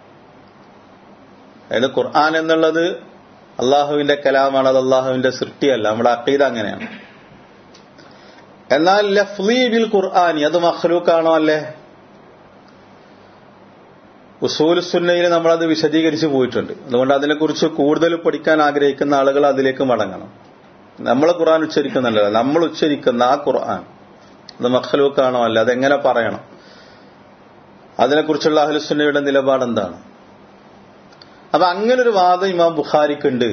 അതായത് ഖുർആൻ എന്നുള്ളത് അള്ളാഹുവിന്റെ കലാമാണ് അത് അള്ളാഹുവിന്റെ സൃഷ്ടിയല്ല നമ്മുടെ അക്കീദ അങ്ങനെയാണ് എന്നാൽ ലഫ്ലി ബിൽ ഖുർആാനി അത് മഖ്ലൂക്കാണോ അല്ലേ ഉസൂൽ സുന്നയിൽ നമ്മളത് വിശദീകരിച്ച് പോയിട്ടുണ്ട് അതുകൊണ്ട് അതിനെക്കുറിച്ച് കൂടുതൽ പഠിക്കാൻ ആഗ്രഹിക്കുന്ന ആളുകൾ അതിലേക്ക് മടങ്ങണം നമ്മൾ ഖുർആൻ ഉച്ചരിക്കുന്നുണ്ടല്ലോ നമ്മൾ ഉച്ചരിക്കുന്ന ആ ഖുർആൻ അത് മഖ്ലൂക്കാണോ അല്ല അതെങ്ങനെ പറയണം അതിനെക്കുറിച്ചുള്ള അഹ്ലുസുന്നയുടെ നിലപാട് എന്താണ് അപ്പൊ അങ്ങനൊരു വാദം ഇമാം ബുഖാരിക്കുണ്ട്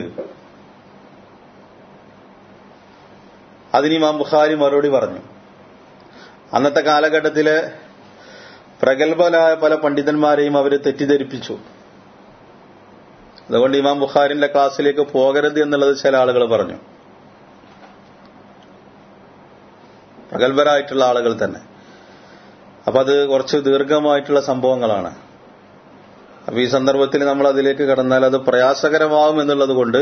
അതിന് ഇമാം ബുഖാരി മറുപടി പറഞ്ഞു അന്നത്തെ കാലഘട്ടത്തിലെ പ്രഗത്ഭരായ പല പണ്ഡിതന്മാരെയും അവർ തെറ്റിദ്ധരിപ്പിച്ചു അതുകൊണ്ട് ഇമാം ബുഖാരിന്റെ ക്ലാസ്സിലേക്ക് പോകരുത് എന്നുള്ളത് ചില ആളുകൾ പറഞ്ഞു പ്രഗത്ഭരായിട്ടുള്ള ആളുകൾ തന്നെ അപ്പൊ അത് കുറച്ച് ദീർഘമായിട്ടുള്ള സംഭവങ്ങളാണ് അപ്പൊ ഈ സന്ദർഭത്തിൽ നമ്മൾ അതിലേക്ക് കടന്നാൽ അത് പ്രയാസകരമാകും എന്നുള്ളത് കൊണ്ട്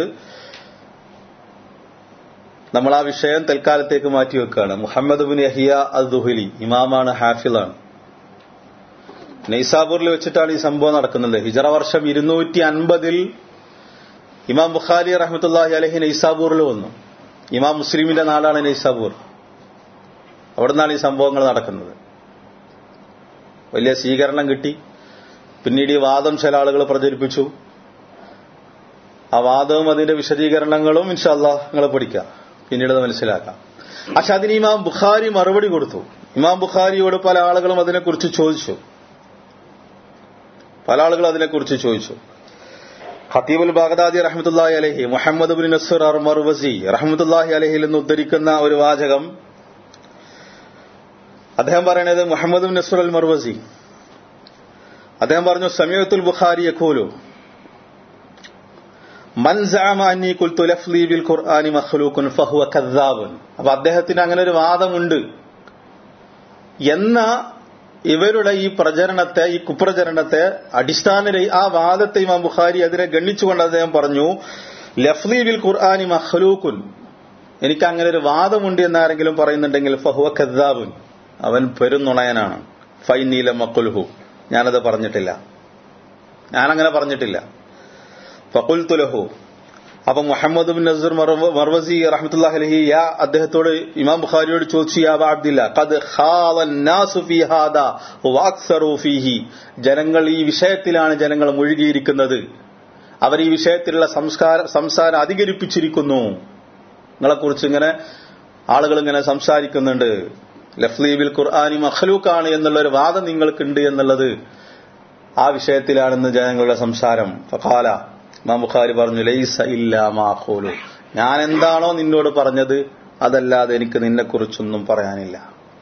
നമ്മൾ ആ വിഷയം തൽക്കാലത്തേക്ക് മാറ്റിവെക്കുകയാണ് മുഹമ്മദ് ബിൻ യഹിയ അൽ ദുഹലി ഇമാമാണ് ഹാഫിളാണ് നെയ്സാബൂറിൽ വെച്ചിട്ടാണ് ഈ സംഭവം നടക്കുന്നത് ഹിജറ വർഷം ഇരുന്നൂറ്റി അൻപതിൽ ഇമാം ബുഖാരി റഹ്മത്തുല്ലാഹി അലഹി നെയ്സാബൂറിൽ വന്നു ഇമാം മുസ്ലിമിന്റെ നാടാണ് നെയ്സാബൂർ അവിടെ നിന്നാണ് ഈ സംഭവങ്ങൾ നടക്കുന്നത് വലിയ സ്വീകരണം കിട്ടി പിന്നീട് ഈ വാദം ചില ആളുകൾ പ്രചരിപ്പിച്ചു ആ വാദവും അതിന്റെ വിശദീകരണങ്ങളും ഇൻഷാല്ല നിങ്ങൾ പഠിക്കാം പിന്നീട് അത് മനസ്സിലാക്കാം പക്ഷെ അതിന് ഇമാം ബുഖാരി മറുപടി കൊടുത്തു ഇമാം ബുഖാരിയോട് പല ആളുകളും അതിനെക്കുറിച്ച് ചോദിച്ചു പല ആളുകളും അതിനെക്കുറിച്ച് ചോദിച്ചു ഖത്തീബുൽ ബാഗ്ദാദി റഹ്മത്തുല്ലാഹി അലഹി മുഹമ്മദ് ബിൻ നസർ അർ മർവസി റഹ്മത്തുല്ലാഹി അലഹിയിൽ നിന്ന് ഉദ്ധരിക്കുന്ന ഒരു വാചകം അദ്ദേഹം പറയണത് മുഹമ്മദ് ബിൻ നസർ അൽ മർവസി അദ്ദേഹം പറഞ്ഞു സമയത്തുൽ ബുഖാരി യഖൂലു മൻ സഅമ അന്നി ഖുൽതു ലഫ്ലി ബിൽ ഖുർആനി മഖ്ലൂഖുൻ ഫഹുവ കദ്ദാബുൻ അപ്പൊ അദ്ദേഹത്തിന് അങ്ങനെ ഒരു വാദമുണ്ട് എന്ന ഇവരുടെ ഈ പ്രചരണത്തെ ഈ കുപ്രചരണത്തെ അടിസ്ഥാന ആ വാദത്തെ ഇമാം ബുഖാരി അതിനെ ഗണ്ണിച്ചുകൊണ്ട് അദ്ദേഹം പറഞ്ഞു ലഫ്ലി ബിൽ ഖുർആനി മഖ്ലൂഖുൻ എനിക്ക് അങ്ങനെ ഒരു വാദമുണ്ട് എന്നാരെങ്കിലും പറയുന്നുണ്ടെങ്കിൽ ഫഹുവ കദ്ദാബുൻ അവൻ പെരുന്നുണയനാണ് ഫൈനീല മക്കുൽഹു ഞാനത് പറഞ്ഞിട്ടില്ല ഞാനങ്ങനെ പറഞ്ഞിട്ടില്ല ഫക്കുൽത്തുലഹു അപ്പൊ മുഹമ്മദ് ബിൻ നസർ മർവസി റഹ്മത്തുല്ലാഹി അലഹി യാ അദ്ദേഹത്തോട് ഇമാം ബുഖാരിയോട് ചോദിച്ചു യാ അബ്ദില്ല ഖദ് ഖാലന്നാസു ഫീ ഹാദാ വഅക്സറു ഫീഹി ജനങ്ങൾ ഈ വിഷയത്തിലാണ് ജനങ്ങൾ മുഴുകിയിരിക്കുന്നത് അവർ ഈ വിഷയത്തിലുള്ള സംസ്കാര സംസാരം അധികരിപ്പിച്ചിരിക്കുന്നു നിങ്ങളെക്കുറിച്ച് ഇങ്ങനെ ആളുകൾ ഇങ്ങനെ സംസാരിക്കുന്നുണ്ട് ലഫ്ലീബിൽ ഖുർആാനി മഖലൂക്കാണ് എന്നുള്ള ഒരു വാദം നിങ്ങൾക്കുണ്ട് എന്നുള്ളത് ആ വിഷയത്തിലാണെന്ന് ജനങ്ങളുടെ സംസാരം ഫഖാല ഇമാം ബുഖാരി പറഞ്ഞു ലൈസ ഇല്ലാ മാഖൂലു ഞാൻ എന്താണോ നിന്നോട് പറഞ്ഞത് അതല്ലാതെ എനിക്ക് നിന്നെക്കുറിച്ചൊന്നും പറയാനില്ല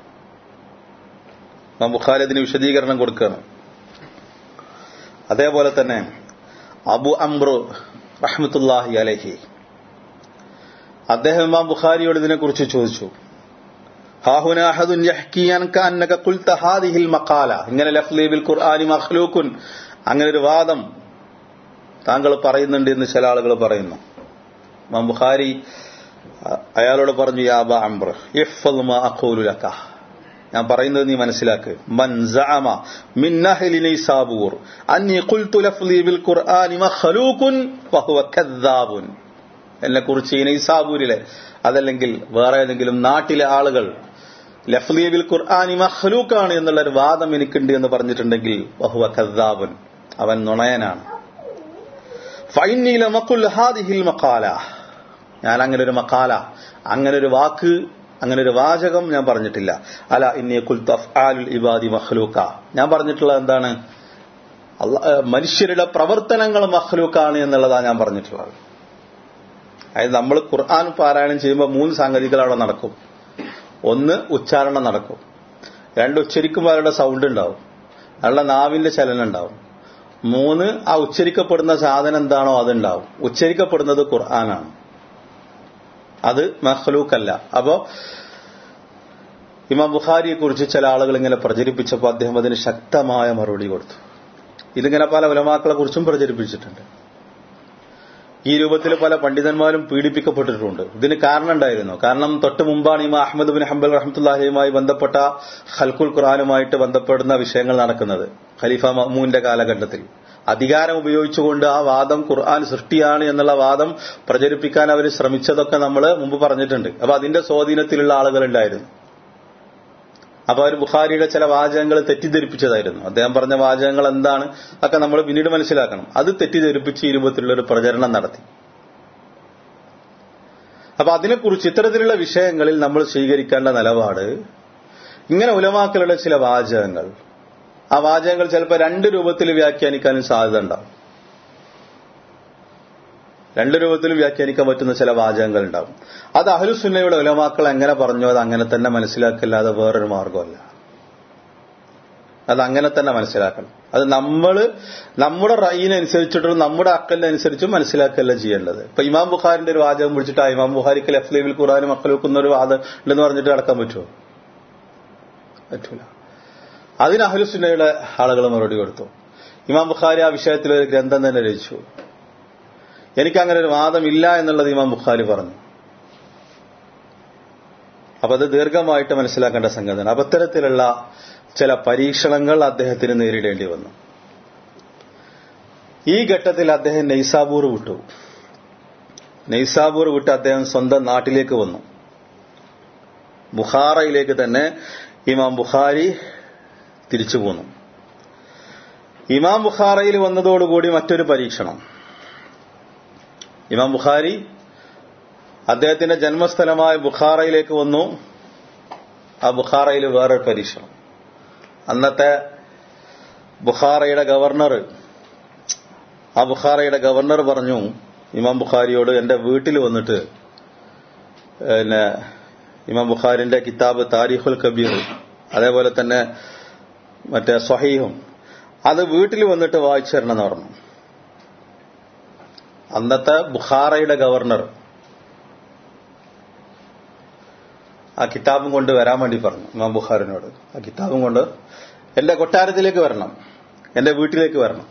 ഇമാം ബുഖാരി അതിന് വിശദീകരണം കൊടുക്കുകയാണ് അതേപോലെ തന്നെ അബു അംബ്രു റഹ്മത്തുല്ലാഹി അലഹി അദ്ദേഹം ഇമാം ബുഖാരിയോട് ഇതിനെക്കുറിച്ച് ചോദിച്ചു ഹാഹുന അഹദുൻ യഹ്കിയാൻ കഅന്നക ഖുൽത ഹാദിഹിൽ മഖാല ഇങ്ങനെ ലഫ്ലീബിൽ ഖുർആനി മഖ്ലൂഖുൻ അങ്ങനെ ഒരു വാദം താങ്കൾ പറയുന്നുണ്ട് എന്ന് ചില ആളുകൾ പറയുന്നു ഇമാം ബുഖാരി അയാളോട് പറഞ്ഞു യാ അബ അംബ്ര ഇഹ്ഫദ് മാ അഖൂലു ലക ഞാൻ പറയുന്നത് നീ മനസ്സിലാക്ക് മൻ സഅമ മിൻ അഹ്ലി നൈസാബൂർ അന്നി ഖുൽതു ലഫ്ലി ബിൽ ഖുർആനി മഖ്ലൂഖുൻ ഫഹുവ കദ്ദാബുൻ എന്നെ കുറിച്ച് ഈ നൈസാബൂരിലെ അതല്ലെങ്കിൽ വേറെ ഏതെങ്കിലും നാട്ടിലെ ആളുകൾ ലഫ്ലി ബിൽ ഖുർആനി മഖ്ലൂഖാണ് എന്നുള്ള ഒരു വാദം എനിക്കുണ്ട് എന്ന് പറഞ്ഞിട്ടുണ്ടെങ്കിൽ ബഹുവ കദ്ദാബുൻ അവൻ നുണയനാണ് ഫൈനീല മക്കുൽ ഹാദിഹിൽ മക്കാല ഞാൻ അങ്ങനെ ഒരു മക്കാല അങ്ങനെ ഒരു വാക്ക് അങ്ങനെ ഒരു വാചകം ഞാൻ പറഞ്ഞിട്ടില്ല അല ഇന്നിയ കുൽത്ത് അഫ്ആലുൽ ഇബാദി മഖ്ലൂക്ക ഞാൻ പറഞ്ഞിട്ടുള്ളത് എന്താണ് മനുഷ്യരുടെ പ്രവർത്തനങ്ങൾ മഖ്ലൂക്കാണ് എന്നുള്ളതാണ് ഞാൻ പറഞ്ഞിട്ടുള്ളത് അതായത് നമ്മൾ ഖുർആൻ പാരായണം ചെയ്യുമ്പോൾ മൂന്ന് സംഗതികൾ അവിടെ നടക്കും ഒന്ന് ഉച്ചാരണം നടക്കും രണ്ട് ഉച്ചരിക്കുമ്പോൾ അവരുടെ സൗണ്ട് ഉണ്ടാവും അവരുടെ നാവിന്റെ ചലനം ഉണ്ടാവും മൂന്ന് ആ ഉച്ചരിക്കപ്പെടുന്ന സാധനം എന്താണോ അതുണ്ടാവും ഉച്ചരിക്കപ്പെടുന്നത് ഖുർആനാണ് അത് മഹ്ലൂക്കല്ല അപ്പോ ഇമാം ബുഖാരിയെ കുറിച്ച് ചില ആളുകൾ ഇങ്ങനെ പ്രചരിപ്പിച്ചപ്പോൾ അദ്ദേഹം അതിന് ശക്തമായ മറുപടി കൊടുത്തു ഇതിങ്ങനെ പല ഉലമാക്കളെ കുറിച്ചും പ്രചരിപ്പിച്ചിട്ടുണ്ട് ഈ രൂപത്തിൽ പല പണ്ഡിതന്മാരും പീഡിപ്പിക്കപ്പെട്ടിട്ടുണ്ട് ഇതിന് കാരണം ഉണ്ടായിരുന്നു കാരണം തൊട്ട് മുമ്പാണ് ഇമാ അഹമ്മദ് ബിൻ ഹംബൽ റഹ്മത്തുല്ലാഹിയുമായി ബന്ധപ്പെട്ട ഖൽക്കുൽ ഖുറാനുമായിട്ട് ബന്ധപ്പെടുന്ന വിഷയങ്ങൾ നടക്കുന്നത് ഖലീഫ മഹ്മൂന്റെ കാലഘട്ടത്തിൽ അധികാരം ഉപയോഗിച്ചുകൊണ്ട് ആ വാദം ഖുർആൻ സൃഷ്ടിയാണ് എന്നുള്ള വാദം പ്രചരിപ്പിക്കാൻ അവർ ശ്രമിച്ചതൊക്കെ നമ്മൾ മുമ്പ് പറഞ്ഞിട്ടുണ്ട് അപ്പൊ അതിന്റെ സ്വാധീനത്തിലുള്ള ആളുകളുണ്ടായിരുന്നു അപ്പൊ അവർ ബുഖാരിയുടെ ചില വാചകങ്ങൾ തെറ്റിദ്ധരിപ്പിച്ചതായിരുന്നു അദ്ദേഹം പറഞ്ഞ വാചകങ്ങൾ എന്താണ് ഒക്കെ നമ്മൾ പിന്നീട് മനസ്സിലാക്കണം അത് തെറ്റിദ്ധരിപ്പിച്ച് ഈ രൂപത്തിലുള്ള ഒരു പ്രചരണം നടത്തി അപ്പൊ അതിനെക്കുറിച്ച് ഇത്തരത്തിലുള്ള വിഷയങ്ങളിൽ നമ്മൾ സ്വീകരിക്കേണ്ട നിലപാട് ഇങ്ങനെ ഉലമാക്കളുടെ ചില വാചകങ്ങൾ ആ വാചകങ്ങൾ ചിലപ്പോൾ രണ്ട് രൂപത്തിൽ വ്യാഖ്യാനിക്കാനും സാധ്യത ഉണ്ടാവും രണ്ട് രൂപത്തിൽ വ്യാഖ്യാനിക്കാൻ പറ്റുന്ന ചില വാചകങ്ങൾ ഉണ്ടാവും അത് അഹലുസുന്നയുടെ ഉലമാക്കൾ എങ്ങനെ പറഞ്ഞോ അത് അങ്ങനെ തന്നെ മനസ്സിലാക്കില്ലാതെ വേറൊരു മാർഗമല്ല അത് അങ്ങനെ തന്നെ മനസ്സിലാക്കണം അത് നമ്മൾ നമ്മുടെ റൈനനുസരിച്ചിട്ടും നമ്മുടെ അക്കലിനനുസരിച്ചും മനസ്സിലാക്കുകയല്ല ചെയ്യേണ്ടത് ഇപ്പൊ ഇമാം ബുഖാരിന്റെ ഒരു വാചകം പിടിച്ചിട്ട് ആ ഇമാം ബുഖാരിക്ക് ലഫ്ലീവിൽ ഖുറാനും മക്കൾ വെക്കുന്ന ഒരു വാദം ഉണ്ടെന്ന് പറഞ്ഞിട്ട് നടക്കാൻ പറ്റുമോ പറ്റൂല അതിന് അഹലുസുന്നയുടെ ആളുകൾ മറുപടി കൊടുത്തു ഇമാം ബുഖാരി ആ വിഷയത്തിൽ ഒരു ഗ്രന്ഥം തന്നെ രചിച്ചു എനിക്ക് അങ്ങനെ ഒരു വാദമില്ല എന്നുള്ളത് ഇമാം ബുഖാരി പറഞ്ഞു അപ്പൊ അത് ദീർഘമായിട്ട് മനസ്സിലാക്കേണ്ട സംഗതിയാണ് അപ്പൊ ഇത്തരത്തിലുള്ള ചില പരീക്ഷണങ്ങൾ അദ്ദേഹത്തിന് നേരിടേണ്ടി വന്നു ഈ ഘട്ടത്തിൽ അദ്ദേഹം നെയ്സാബൂർ വിട്ടു നെയ്സാബൂർ വിട്ട് അദ്ദേഹം സ്വന്തം നാട്ടിലേക്ക് വന്നു ബുഖാറയിലേക്ക് തന്നെ ഇമാം ബുഖാരി തിരിച്ചു പോന്നു ഇമാം ബുഖാറയിൽ വന്നതോടുകൂടി മറ്റൊരു പരീക്ഷണം ഇമാം ബുഖാരി അദ്ദേഹത്തിന്റെ ജന്മസ്ഥലമായ ബുഖാറയിലേക്ക് വന്നു ആ ബുഖാറയിൽ വേറൊരു പരീക്ഷണം അന്നത്തെ ബുഖാറയുടെ ഗവർണർ ആ ബുഖാറയുടെ ഗവർണർ പറഞ്ഞു ഇമാം ബുഖാരിയോട് എന്റെ വീട്ടിൽ വന്നിട്ട് പിന്നെ ഇമാം ബുഖാരിന്റെ കിതാബ് താരിഖുൽ കബീർ അതേപോലെ തന്നെ മറ്റേ സ്വഹീഹും അത് വീട്ടിൽ വന്നിട്ട് വായിച്ചു തരണം എന്ന് പറഞ്ഞു അന്നത്തെ ബുഖാറയുടെ ഗവർണർ ആ കിതാബും കൊണ്ട് വരാൻ വേണ്ടി പറഞ്ഞു ഇമാം ബുഖാറിനോട് ആ കിതാബും കൊണ്ട് എന്റെ കൊട്ടാരത്തിലേക്ക് വരണം എന്റെ വീട്ടിലേക്ക് വരണം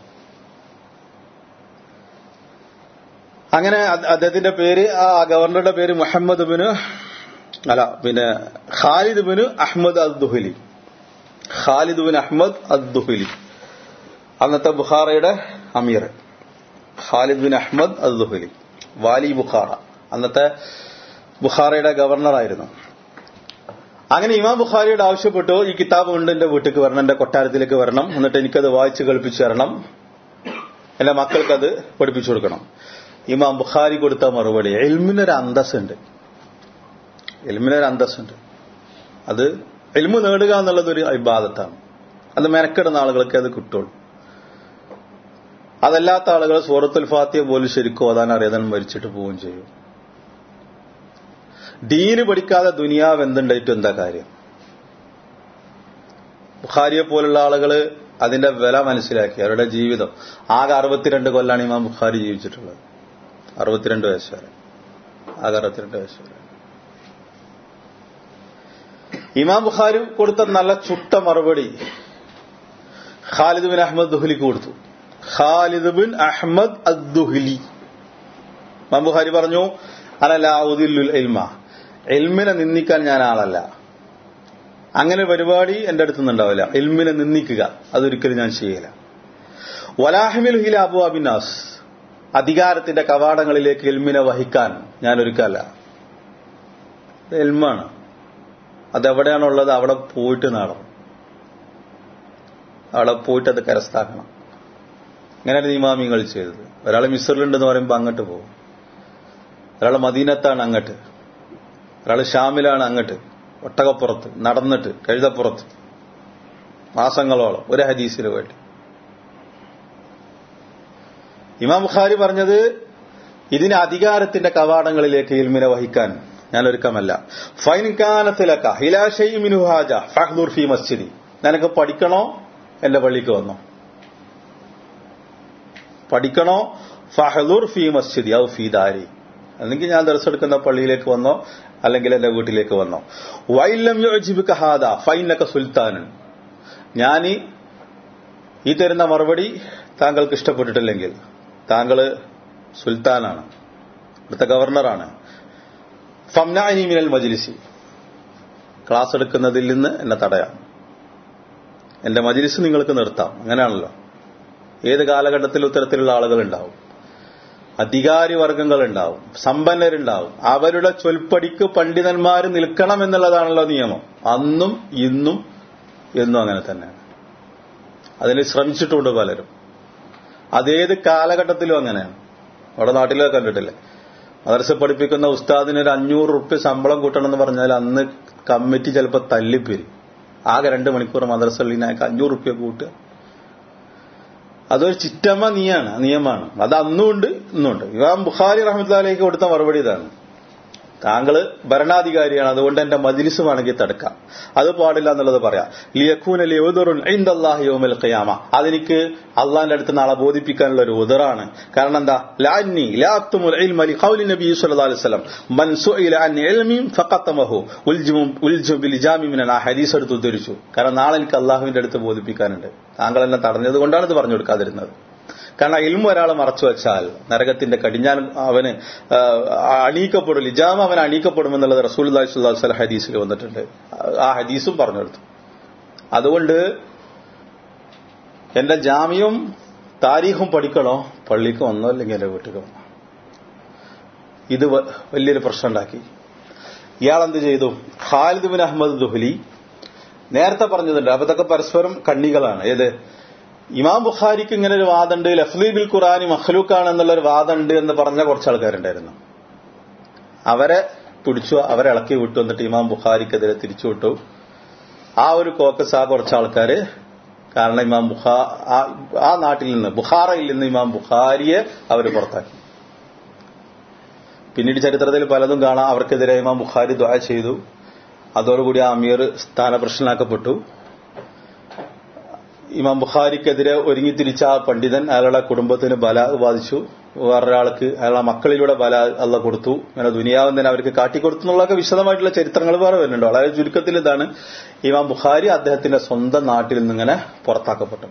അങ്ങനെ അദ്ദേഹത്തിന്റെ പേര് ആ ഗവർണറുടെ പേര് മുഹമ്മദ് ബിന് അല്ല പിന്നെ ഖാലിദ് ബിന് അഹമ്മദ് അദ്ദുഹലി ഖാലിദ് ബിൻ അഹമ്മദ് അദ്ദുഹലി അന്നത്തെ ബുഖാറയുടെ അമീർ ഖാലിദ് ബിൻ അഹമ്മദ് അദ്ദുഹലി വാലി ബുഖാറ അന്നത്തെ ബുഖാറയുടെ ഗവർണറായിരുന്നു അങ്ങനെ ഇമാം ബുഖാരിയോട് ആവശ്യപ്പെട്ടു ഈ കിതാബ് കൊണ്ട് എന്റെ വീട്ടിലേക്ക് വരണം എന്റെ കൊട്ടാരത്തിലേക്ക് വരണം എന്നിട്ട് എനിക്കത് വായിച്ച് കളിപ്പിച്ചു തരണം എന്റെ മക്കൾക്കത് പഠിപ്പിച്ചു കൊടുക്കണം ഇമാം ബുഖാരി കൊടുത്ത മറുപടി എൽമിനൊരു അന്തസ്സുണ്ട് എൽമിനൊരു അന്തസ്സുണ്ട് അത് എൽമു നേടുക എന്നുള്ളത് ഒരു ഇബാദത്താണ് അത് മെനക്കെടുന്ന ആളുകൾക്ക് അത് കിട്ടുള്ളൂ അതല്ലാത്ത ആളുകൾ സൂറത്തുൽ ഫാത്തിയ പോലും ശരിക്കും ഓതാൻ അറിയാതെ മരിച്ചിട്ട് പോവുകയും ചെയ്യും ദീന് പഠിക്കാതെ ദുനിയാവ് എന്തുണ്ടായിട്ടും എന്താ കാര്യം ബുഖാരിയെ പോലുള്ള ആളുകൾ അതിന്റെ വില മനസ്സിലാക്കി അവരുടെ ജീവിതം ആകെ അറുപത്തിരണ്ട് കൊല്ലാണ് ഇമാം ബുഖാരി ജീവിച്ചിട്ടുള്ളത് അറുപത്തിരണ്ട് വയസ്സ് വരെ ആകെ അറുപത്തിരണ്ട് വയസ്സ് വരെ ഇമാം ബുഖാരി കൊടുത്ത നല്ല ചുട്ട മറുപടി ഖാലിദ് ബിൻ അഹമ്മദ് ദുഹലിക്ക് കൊടുത്തു ഖാലിദ് ബിൻ അഹമ്മദ് അദ്ദുഹലി ഇമാം ബുഖാരി പറഞ്ഞു അനലാഉദില്ലുൽ ഇൽമ എൽമിനെ നിന്ദിക്കാൻ ഞാൻ ആളല്ല അങ്ങനെ പരിപാടി എന്റെ അടുത്ത് ഉണ്ടാവില്ല എൽമിനെ നിന്ദിക്കുക അതൊരിക്കലും ഞാൻ ചെയ്യില്ല വലാഹിമിൽ ഹില അബു അബിനാസ് അധികാരത്തിന്റെ കവാടങ്ങളിലേക്ക് എൽമിനെ വഹിക്കാൻ ഞാൻ ഒരുക്കല്ല എൽമാണ് അതെവിടെയാണുള്ളത് അവിടെ പോയിട്ട് നേടണം അവിടെ പോയിട്ട് അത് കരസ്ഥാക്കണം അങ്ങനെയാണ് ഇമാമിങ്ങൾ ചെയ്തത് ഒരാൾ മിസറിലുണ്ടെന്ന് പറയുമ്പോൾ അങ്ങോട്ട് പോകും ഒരാൾ മദീനത്താണ് അങ്ങോട്ട് ഒരാൾ ഷാമിലാണ് അങ്ങോട്ട് ഒട്ടകപ്പുറത്ത് നടന്നിട്ട് കഴുതപ്പുറത്ത് മാസങ്ങളോളം ഒരു ഹദീസിന് വേണ്ടി ഇമാം ബുഖാരി പറഞ്ഞത് ഇതിന് അധികാരത്തിന്റെ കവാടങ്ങളിലേക്ക് ഇൽമിനെ വഹിക്കാൻ ഞാൻ ഒരുക്കമല്ല ഫൈൻ കാനത്തിലക്ക ഹിലാഷൈമിനുഹാജ ഫഹ്ദൂർ ഫി മസ്ജിദി നിനക്ക് പഠിക്കണോ എന്റെ പള്ളിക്ക് വന്നോ പഠിക്കണോ ഫഹദൂർ ഫി മസ്ജിദി ഔ ഫി ദാരി അല്ലെങ്കിൽ ഞാൻ ദർശെടുക്കുന്ന പള്ളിയിലേക്ക് വന്നോ അല്ലെങ്കിൽ എന്റെ വീട്ടിലേക്ക് വന്നോ വൈലം യോജിബിക്ക ഹാദ ഫൈനക്ക സുൽത്താനൻ ഞാൻ ഈ തരുന്ന മറുപടി താങ്കൾക്ക് ഇഷ്ടപ്പെട്ടിട്ടില്ലെങ്കിൽ താങ്കൾ സുൽത്താനാണ് ഇവിടുത്തെ ഗവർണറാണ് ഫംനാനി മിനൽ മജിലിസി ക്ലാസ് എടുക്കുന്നതിൽ നിന്ന് എന്നെ തടയാം എന്റെ മജിലിസ് നിങ്ങൾക്ക് നിർത്താം അങ്ങനെയാണല്ലോ ഏത് കാലഘട്ടത്തിലും ഇത്തരത്തിലുള്ള ആളുകൾ ഉണ്ടാവും അധികാരി വർഗങ്ങൾ ഉണ്ടാവും സമ്പന്നരുണ്ടാവും അവരുടെ ചൊൽപ്പടിക്ക് പണ്ഡിതന്മാർ നിൽക്കണം എന്നുള്ളതാണല്ലോ നിയമം അന്നും ഇന്നും എന്നും അങ്ങനെ തന്നെയാണ് അതിന് ശ്രമിച്ചിട്ടുണ്ട് പലരും അതേത് കാലഘട്ടത്തിലും അങ്ങനെയാണ് അവിടെ നാട്ടിലൊക്കെ കണ്ടിട്ടില്ലേ മദർസ പഠിപ്പിക്കുന്ന ഉസ്താദിന് ഒരു അഞ്ഞൂറ് റുപ്യ ശമ്പളം കൂട്ടണം എന്ന് പറഞ്ഞാൽ അന്ന് കമ്മിറ്റി ചിലപ്പോൾ തല്ലിപ്പിരി ആകെ രണ്ട് മണിക്കൂർ മദർസലിനായക്ക് അഞ്ഞൂറ് റുപ്യ കൂട്ടുക അതൊരു ചിറ്റമ്മ നീയാണ് നിയമമാണ് അത് അന്നുണ്ട് ഇന്നുണ്ട് ഇമാം ബുഖാരി റഹ്മത്തുള്ളാഹിലേക്ക് കൊടുത്ത മറുപടി ഇതാണ് താങ്കൾ ഭരണാധികാരിയാണ് അതുകൊണ്ട് എന്റെ മജിലിസ് വേണമെങ്കിൽ തടുക്കാം അത് പാടില്ല എന്നുള്ളത് പറയാം ലിയഖൂനലി ഉദറുൻ ഇൻദല്ലാഹി യൗമൽ ഖിയാമ അതെനിക്ക് അള്ളാഹിന്റെ അടുത്ത് നാളെ ബോധിപ്പിക്കാനുള്ള ഒരു ഉദറാണ് കാരണം എന്താ ലാന്നി ലാത്തുമുൽ ഇൽമ ലിഖൗലി നബി സല്ലല്ലാഹു അലൈഹി വസല്ലം മൻ സുഇല അൻ ഇൽമിൻ ഫഖത്തമഹു ഉൽജുമു ഉൽജു ബിൽ ജാമി മിനൽ ആ ഹദീസ് എടുത്ത് ഉദ്ധരിച്ചു കാരണം നാളെ എനിക്ക് അള്ളാഹുവിന്റെ അടുത്ത് ബോധിപ്പിക്കാനുണ്ട് താങ്കൾ എന്നെ തടഞ്ഞത് കൊണ്ടാണ് ഇത് പറഞ്ഞു കൊടുക്കാതിരുന്നത് കാരണം ഇൽമ ഒരാൾ മറച്ചു വെച്ചാൽ നരകത്തിന്റെ കടിഞ്ഞാൻ അവന് അണീക്കപ്പെടും ഇജാമ അവൻ അണീക്കപ്പെടുമെന്നുള്ളത് റസൂൽ അള്ളാഹി ഹദീസിൽ വന്നിട്ടുണ്ട് ആ ഹദീസും പറഞ്ഞെടുത്തു അതുകൊണ്ട് എന്റെ ജാമ്യവും താരീഖും പഠിക്കണോ പള്ളിക്ക് വന്നോ അല്ലെങ്കിൽ എന്റെ വീട്ടിൽ വന്നോ ഇത് വലിയൊരു പ്രശ്നം ഉണ്ടാക്കി ഇയാൾ എന്ത് ചെയ്തു ഖാലിദ് ബിൻ അഹമ്മദ് ദുഹലി നേരത്തെ പറഞ്ഞതുണ്ട് അപ്പൊ ഇതൊക്കെ പരസ്പരം കണ്ണികളാണ് ഏത് ഇമാം ബുഖാരിക്ക് ഇങ്ങനെ ഒരു വാദമുണ്ട് ലഫ്ലി ബിൽ ഖുറാനി മഖ്ലൂക്കാണ് എന്നുള്ള ഒരു വാദമുണ്ട് എന്ന് പറഞ്ഞ കുറച്ച് ആൾക്കാരുണ്ടായിരുന്നു അവരെ പിടിച്ചു അവരെ ഇളക്കി വിട്ടു എന്നിട്ട് ഇമാം ബുഖാരിക്കെതിരെ തിരിച്ചു വിട്ടു ആ ഒരു കോക്കസ് ആ കുറച്ച് ആൾക്കാര് കാരണം ഇമാം ബുഖാ ആ നാട്ടിൽ നിന്ന് ബുഖാറയിൽ നിന്ന് ഇമാം ബുഖാരിയെ അവർ പുറത്താക്കി പിന്നീട് ചരിത്രത്തിൽ പലതും കാണാം അവർക്കെതിരെ ഇമാം ബുഖാരി ദ്വാ ചെയ്തു അതോടുകൂടി ആ അമീർ സ്ഥാനപ്രശ്നമാക്കപ്പെട്ടു ഇമാം ബുഖാരിക്കെതിരെ ഒരുങ്ങിത്തിരിച്ച ആ പണ്ഡിതൻ അയാളുടെ കുടുംബത്തിന് ബല ബാധിച്ചു വേറൊരാൾക്ക് അയാളുടെ മക്കളിലൂടെ ബല അല്ല കൊടുത്തു അങ്ങനെ ദുനിയാവൻ തന്നെ അവർക്ക് കാട്ടിക്കൊടുത്തു എന്നുള്ളതൊക്കെ വിശദമായിട്ടുള്ള ചരിത്രങ്ങൾ വേറെ വരുന്നുണ്ട് വളരെ ചുരുക്കത്തിൽ ഇതാണ് ഇമാം ബുഖാരി അദ്ദേഹത്തിന്റെ സ്വന്തം നാട്ടിൽ നിന്നിങ്ങനെ പുറത്താക്കപ്പെട്ടു